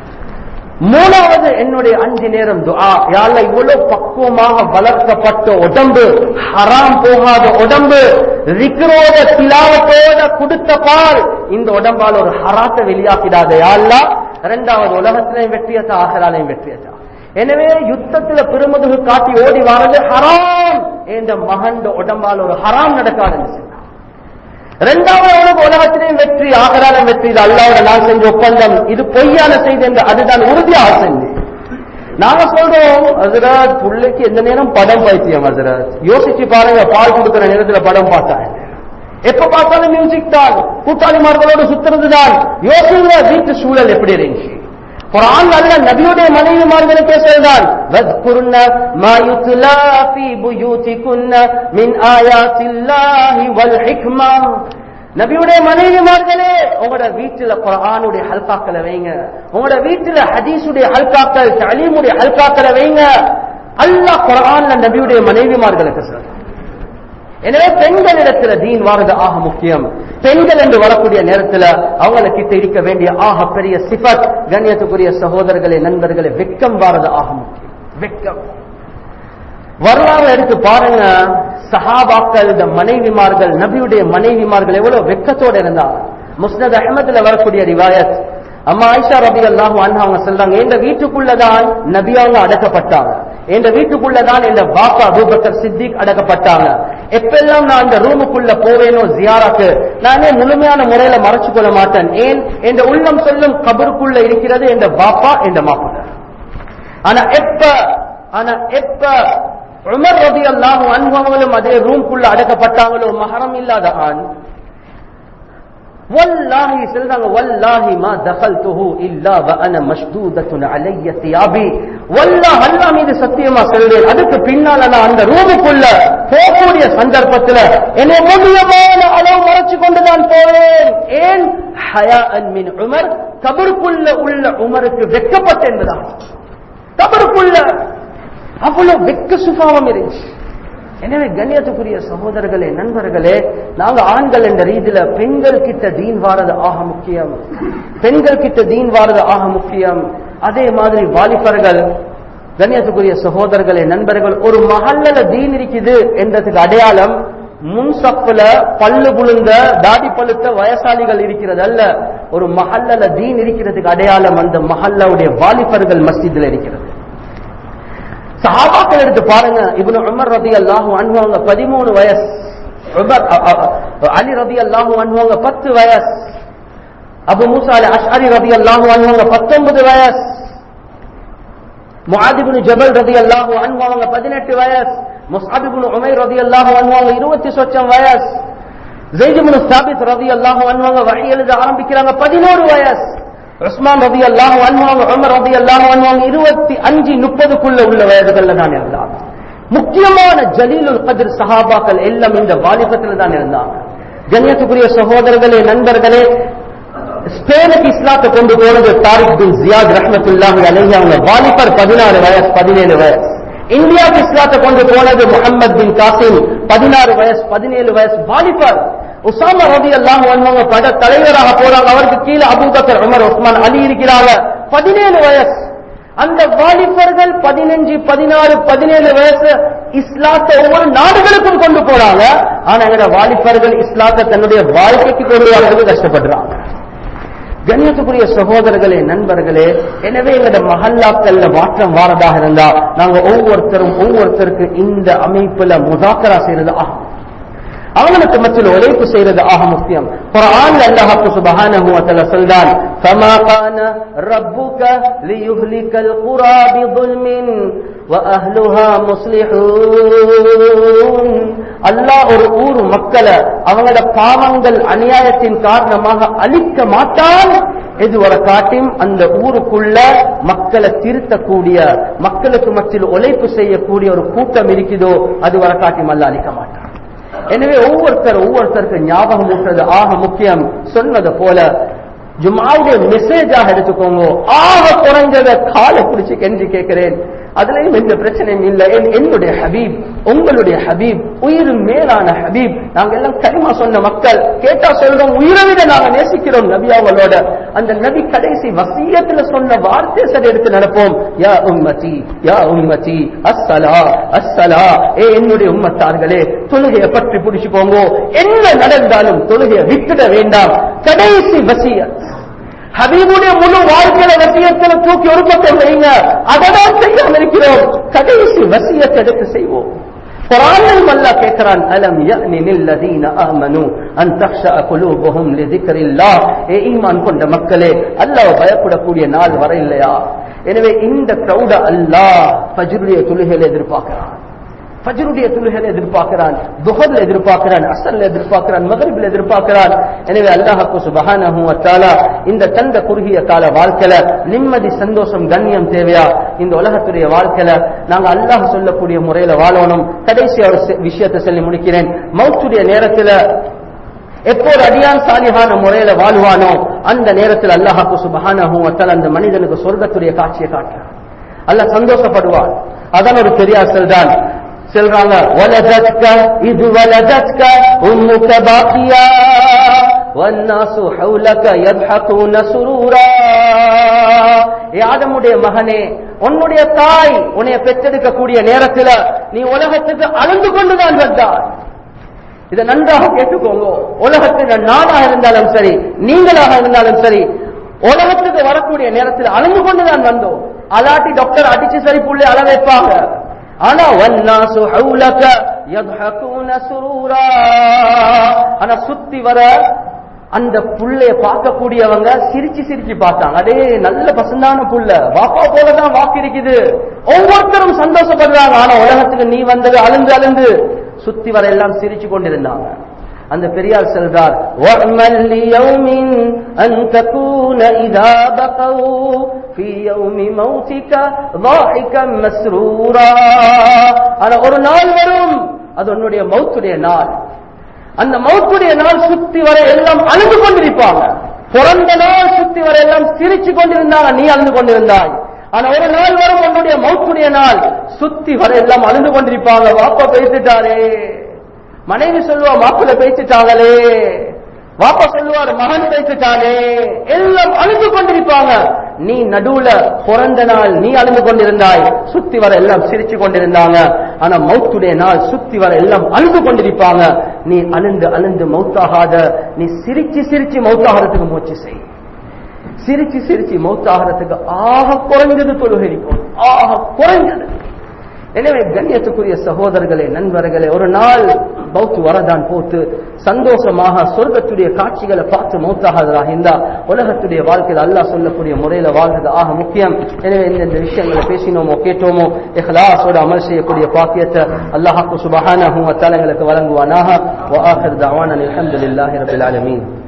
மூணாவது என்னுடைய அஞ்சு நேரம் துஆ யாழ்ல இவ்வளவு பக்குவமாக வளர்க்கப்பட்ட உடம்பு ஹராம் போகாத உடம்பு ரிக்ரோட திலாவத்தோட கொடுத்த பால் இந்த உடம்பால் ஒரு ஹராத்தை வெளியாக்கிடாத யாழ்லா இரண்டாவது உலகத்திலையும் வெற்றியத்தா ஆகராலையும் வெற்றியத்தா எனவே யுத்தத்துல பெருமுதுகு காட்டி ஓடி வாரது ஹராம் என்ற மகன் உடம்பால் ஒரு ஹராம் நடக்காதுன்னு சொன்னார் இரண்டாவது உலக உலகத்திலேயும் வெற்றி ஆகரான வெற்றி இது அல்லாவோட நான் செஞ்ச ஒப்பந்தம் இது பொய்யான செய்தி என்று அதுதான் உறுதியாக செஞ்சு நாங்க சொல்றோம் ஹசரத் பிள்ளைக்கு எந்த நேரம் படம் பைத்தியம் ஹசரத் யோசிச்சு பாருங்க பால் கொடுக்கிற நேரத்துல படம் பார்த்தா எப்ப பார்த்தாலும் மியூசிக் தான் கூட்டாளிமார்களோடு சுத்துறது தான் யோசிங்க வீட்டு சூழல் எப்படி இருந்துச்சு குரான் அல்ல நபியுடைய மனைவிமார்களுக்கே சொல்றான் வத்குர்ன மா யுத்லா ஃபீ புயூதிகுன்ன மின் ஆயாத்தில்லாஹி வல் ஹிக்மா நபியுடைய மனைவிமார்களே உங்களோட வீட்டுல குரானுடைய ஹல்காக்களை வைங்க உங்களோட வீட்டுல ஹதீஸுடைய ஹல்காக்கள் தலீமுடைய ஹல்காக்களை வைங்க அல்லாஹ் குரான்ல நபியுடைய மனைவிமார்களுக்கு சொல்றான் எனவே பெண்களிடத்துல தீன் வாரது ஆக முக்கியம் பெண்கள் என்று வரக்கூடிய நேரத்துல அவங்கள கிட்ட இருக்க வேண்டிய ஆக பெரிய சிபத் கண்ணியத்துக்குரிய சகோதரர்களே நண்பர்களே வெக்கம் வாரது ஆக முக்கியம் வெக்கம் வரலாறு எடுத்து பாருங்க சஹாபாக்கள் இந்த மனைவிமார்கள் நபியுடைய மனைவிமார்கள் எவ்வளவு வெக்கத்தோட இருந்தாங்க முஸ்னத் அஹமதுல வரக்கூடிய ரிவாயத் அம்மா ஆயிஷா ரபி அல்லாஹு அவங்க சொல்றாங்க எங்க வீட்டுக்குள்ளதான் நபி அவங்க அடக்கப்பட்டாங்க எங்க வீட்டுக்குள்ளதான் எங்க பாப்பா அபூபக்கர் சித்திக் அடக்கப்பட்டாங்க எப்பெல்லாம் நான் அந்த ரூமுக்குள்ள போவேனோ ஜியாராக்கு நானே முழுமையான முறையில மறைச்சு கொள்ள மாட்டேன் ஏன் என்ற உள்ளம் சொல்லும் கபருக்குள்ள இருக்கிறது என்ற பாப்பா என்ற மாப்பிள்ள ஆனா எப்ப ஆனா எப்ப உமர் ரபி அல்லாஹு அனுபவங்களும் அதே ரூம்குள்ள அடக்கப்பட்டாங்களோ மகரம் இல்லாத ஆண் والله சொல்றாங்க والله ما دخلته الا وانا مشدوده علي ثيابي والله அல்லாஹ் மீது சத்தியமா சொல்றேன் அதுக்கு பின்னால நான் அந்த ரூமுக்குள்ள போகக்கூடிய சந்தர்ப்பத்துல என்னை முடியமான அளவு மறைச்சு கொண்டு நான் போவேன் ஏன் ஹயாஅன் மின் உமர் கபருக்குள்ள உள்ள உமருக்கு வெட்கப்பட்டு என்பதான் கபருக்குள்ள அவ்வளவு வெக்க சுபாவம் இருந்துச்சு எனவே கண்ணியத்துக்குரிய சகோதரர்களே நண்பர்களே நாங்க ஆண்கள் என்ற ரீதியில பெண்கள் கிட்ட தீன் வாரது ஆக முக்கியம் பெண்கள் கிட்ட தீன் வாரது ஆக முக்கியம் அதே மாதிரி வாலிபர்கள் கண்ணியத்துக்குரிய சகோதரர்களே நண்பர்கள் ஒரு மகல்ல தீன் இருக்குது என்றதுக்கு அடையாளம் முன் சப்புல பல்லு புழுந்த தாடி பழுத்த வயசாளிகள் இருக்கிறது அல்ல ஒரு மஹல்ல தீன் இருக்கிறதுக்கு அடையாளம் அந்த மஹல்லாவுடைய வாலிபர்கள் மஸ்ஜித்ல இருக்கிறது சஹாபாக்கள் எடுத்து பாருங்க இப்னு உமர் ரதி அல்லாஹு அன்வாங்க பதிமூணு வயசு உமர் அலி ரதி அல்லாஹு அன்வாங்க பத்து வயசு அபு மூசா அலி அஷ்அரி ரதி அல்லாஹு அன்வாங்க பத்தொன்பது வயசு முஆதிபுன் ஜபல் ரதி அல்லாஹு அன்வாங்க பதினெட்டு வயசு முஸ்அபிபுன் உமைர் ரதி அல்லாஹு அன்வாங்க இருபத்தி சொச்சம் வயசு ஜெய்ஜிபுன் சாபித் ரதி அல்லாஹு அன்வாங்க வழி எழுத ஆரம்பிக்கிறாங்க பதினோரு வயசு உஸ்மான் ரதி அல்லாஹு அன்வாங்க உமர் ரதி அல்லாஹு அன்வாங்க இருபத்தி அஞ்சு முப்பதுக்குள்ள உள்ள வயதுகள்ல தான் இருந்தாங்க முக்கியமான ஜலீலுல் கதிர் சஹாபாக்கள் எல்லாம் இந்த வாலிபத்துல தான் இருந்தாங்க கண்ணியத்துக்குரிய சகோதரர்களே நண்பர்களே ஸ்பெயினுக்கு இஸ்லாத்தை கொண்டு போனது தாரிக் பின் ஜியாத் ரஹமத்துல்லாஹி அலைஹி அவங்க வாலிபர் பதினாறு வயசு பதினேழு வயசு இந்தியாவுக்கு இஸ்லாத்தை கொண்டு போனது முகமது பின் காசிம் பதினாறு வயசு பதினேழு வயசு வாலிபர் உசாமா ரதி அல்லாஹ் வந்தவங்க பட தலைவராக போறாங்க அவருக்கு கீழே அபூபக்கர் உமர் உஸ்மான் அலி இருக்கிறாங்க பதினேழு வயசு அந்த வாலிபர்கள் பதினஞ்சு பதினாறு பதினேழு வயசு இஸ்லாத்தை ஒவ்வொரு நாடுகளுக்கும் கொண்டு போறாங்க ஆனா எங்க வாலிபர்கள் இஸ்லாத்தை தன்னுடைய வாழ்க்கைக்கு கொண்டு வரது கஷ்டப்படுறாங்க கண்ணியத்துக்குரிய சகோதரர்களே நண்பர்களே எனவே எங்களோட மஹல்லாக்கள்ல மாற்றம் வாரதாக இருந்தா நாங்க ஒவ்வொருத்தரும் ஒவ்வொருத்தருக்கு இந்த அமைப்புல முதாக்கரா செய்யறது ஆகும் அவங்களுக்கு மத்தியில் உழைப்பு செய்யறது ஆக முக்கியம் குர்ஆன்ல அல்லாஹ் சுப்ஹானஹு வ தஆலா சொல்றான் فما كان ربك ليهلك القرى بظلم واهلها مصلحون அல்லாஹ் ஒரு ஊர் மக்களை அவங்களோட பாவங்கள் அநியாயத்தின் காரணமாக அழிக்க மாட்டான் இது ஒரு காட்டியும் அந்த ஊருக்குள்ள மக்களை திருத்தக்கூடிய மக்களுக்கு மத்தியில் உழைப்பு செய்யக்கூடிய ஒரு கூட்டம் இருக்குதோ அது வர காட்டியும் அல்ல அழிக்க மாட்டான் எனவே ஒவ்வொருத்தர் ஒவ்வொருத்தருக்கு ஞாபகம் ஊட்டுறது ஆக முக்கியம் சொன்னது போல ஜுமாவுடைய மெசேஜாக எடுத்துக்கோங்க ஆக குறைஞ்சத காலை பிடிச்சு கெஞ்சி கேட்கிறேன் அதுலயும் எந்த பிரச்சனையும் இல்லை என்னுடைய ஹபீப் உங்களுடைய ஹபீப் உயிர் மேலான ஹபீப் நாங்க எல்லாம் கரிமா சொன்ன மக்கள் கேட்டா சொல்றோம் உயிரை விட நாங்க நேசிக்கிறோம் நபி அவங்களோட அந்த நபி கடைசி வசியத்துல சொன்ன வார்த்தை சரி எடுத்து நடப்போம் யா உம்மதி யா உம்மதி அஸ்ஸலா அஸ்ஸலா ஏ என்னுடைய உம்மத்தார்களே தொழுகையை பற்றி பிடிச்சு போங்க என்ன நடந்தாலும் தொழுகையை விட்டுட வேண்டாம் கடைசி வசியத் ஹபீபுடைய முழு வாழ்க்கையில வசியத்தில் தூக்கி ஒரு பக்கம் வைங்க அதான் செய்யாம இருக்கிறோம் கடைசி வசியத்தை எடுத்து செய்வோம் குரானில் அல்லாஹ் கேட்கிறான் அலம் யஅனி லில்லதீன ஆமனு அன் தக்ஷா குலூபுஹும் லிذிக்ரில்லாஹ் ஏ ஈமான் கொண்ட மக்களே அல்லாஹ் பயப்படக்கூடிய நாள் வர இல்லையா எனவே இந்த கிரௌட அல்லாஹ் ஃபஜ்ருடைய தொழுகையில எதிர்பார்க்கிறான் ஃபஜ்ருடைய தொழுகையில எதிர்பார்க்கிறான் துஹர்ல எதிர்பார்க்கிறான் அசர்ல எதிர்பார்க்கிறான் மகரிபில் எதிர்பார்க்கிறான் எனவே அல்லாஹ்க்கு சுபஹானஹு வ தஆலா இந்த தந்த குறுகிய கால வாழ்க்கையில நிம்மதி சந்தோஷம் கண்ணியம் தேவையா இந்த உலகத்துடைய வாழ்க்கையில நாங்க அல்லாஹ் சொல்லக்கூடிய முறையில வாழணும் கடைசி ஒரு செ- விஷயத்தை சொல்லி முடிக்கிறேன் மௌத்துடைய நேரத்துல எப்போது அடியான் சாலிஹான முறையில வாழ்வானோ அந்த நேரத்தில் அல்லாஹாக்கு சுபஹானஹு வ தஆலா அந்த மனிதனுக்கு சொர்க்கத்துடைய காட்சியை காட்டுறான் அல்லாஹ் சந்தோஷப்படுவான் அதான் ஒரு பெரியார் சொல்றான் சொல்றாங்க வலதத்க இது வலதத்க உம்முக பாக்கியா والناس حولك يضحكون سرورا ஏ ஆதமுடைய மகனே உன்னுடைய தாய் உன்னை பெற்றெடுக்கக்கூடிய நேரத்துல நீ உலகத்துக்கு அழுந்து கொண்டுதான் வந்தாய் இதை நன்றாக கேட்டுக்கோங்க உலகத்தில் நானாக இருந்தாலும் சரி நீங்களாக இருந்தாலும் சரி உலகத்துக்கு வரக்கூடிய நேரத்தில் அழுந்து கொண்டுதான் வந்தோம் அலாட்டி டாக்டர் அடிச்சு சரி புள்ளி அள வைப்பாங்க ஆனா வன்னாசு ஹவுலக யத்ஹகுன சுரூரா ஆனா சுத்தி வர அந்த புள்ளைய பார்க்கக்கூடியவங்க சிரிச்சு சிரிச்சு பார்த்தாங்க அடே நல்ல பசந்தான புள்ள வாப்பா போலதான் வாக்கு இருக்குது ஒவ்வொருத்தரும் சந்தோஷப்படுறாங்க ஆனா உலகத்துக்கு நீ வந்தது அழுந்து அழுந்து சுத்தி வர எல்லாம் சிரிச்சு கொண்டிருந்தாங்க அந்த பெரியார் சொல்றார் وَأْمَلْ لِيَوْمٍ أَن تَكُونَ إِذَا بَقَوْا فِي يَوْمِ مَوْتِكَ ضَاحِكًا مَسْرُورًا ஆனா ஒரு நாள் வரும் அது உன்னுடைய மௌத்துடைய நாள் அந்த மௌத்துடைய நாள் சுத்தி வர எல்லாம் அழுது கொண்டிருப்பாங்க பிறந்த நாள் சுத்தி வர எல்லாம் சிரிச்சு கொண்டிருந்தாங்க நீ அழுது கொண்டிருந்தாய் ஆனா ஒரு நாள் வரும் உன்னுடைய மௌத்துடைய நாள் சுத்தி வர எல்லாம் அழுது கொண்டிருப்பாங்க வாப்பா பேசிட்டாரே மனைவி சொல்லுவா மாப்பிள்ள பேசிட்டாங்களே வாப்பா சொல்லுவார் மகன் பேசிட்டானே எல்லாம் அழுது கொண்டிருப்பாங்க நீ நடுவுல பிறந்த நாள் நீ அழுது கொண்டிருந்தாய் சுத்தி வர எல்லாம் சிரிச்சு கொண்டிருந்தாங்க ஆனா மௌத்துடைய நாள் சுத்தி வர எல்லாம் அழுது கொண்டிருப்பாங்க நீ அழுந்து அழுந்து மௌத்தாகாத நீ சிரிச்சு சிரிச்சு மௌத்தாகிறதுக்கு முயற்சி செய் சிரிச்சு சிரிச்சு மௌத்தாகிறதுக்கு ஆக குறைஞ்சது தொழுகரிக்கும் ஆக குறைஞ்சது எனவே கண்ணியத்துக்குரிய சகோதரர்களே நண்பர்களே ஒரு நாள் மௌத்து வரதான் போட்டு சந்தோஷமாக சொர்க்கத்துடைய காட்சிகளை பார்த்து மௌத்தாகிறதாக இருந்தா உலகத்துடைய வாழ்க்கையில் அல்லாஹ் சொல்லக்கூடிய முறையில வாழ்றது ஆக முக்கியம் எனவே இந்த விஷயங்களை பேசினோமோ கேட்டோமோ இஹ்லாஸோட அமல் செய்யக்கூடிய பாக்கியத்தை அல்லாஹாக்கு சுபஹானஹு வ தஆலா எங்களுக்கு வழங்குவானாக வ ஆகிர் தஅவானா அல்ஹம்துலில்லாஹி ரப்பில் ஆலமீன்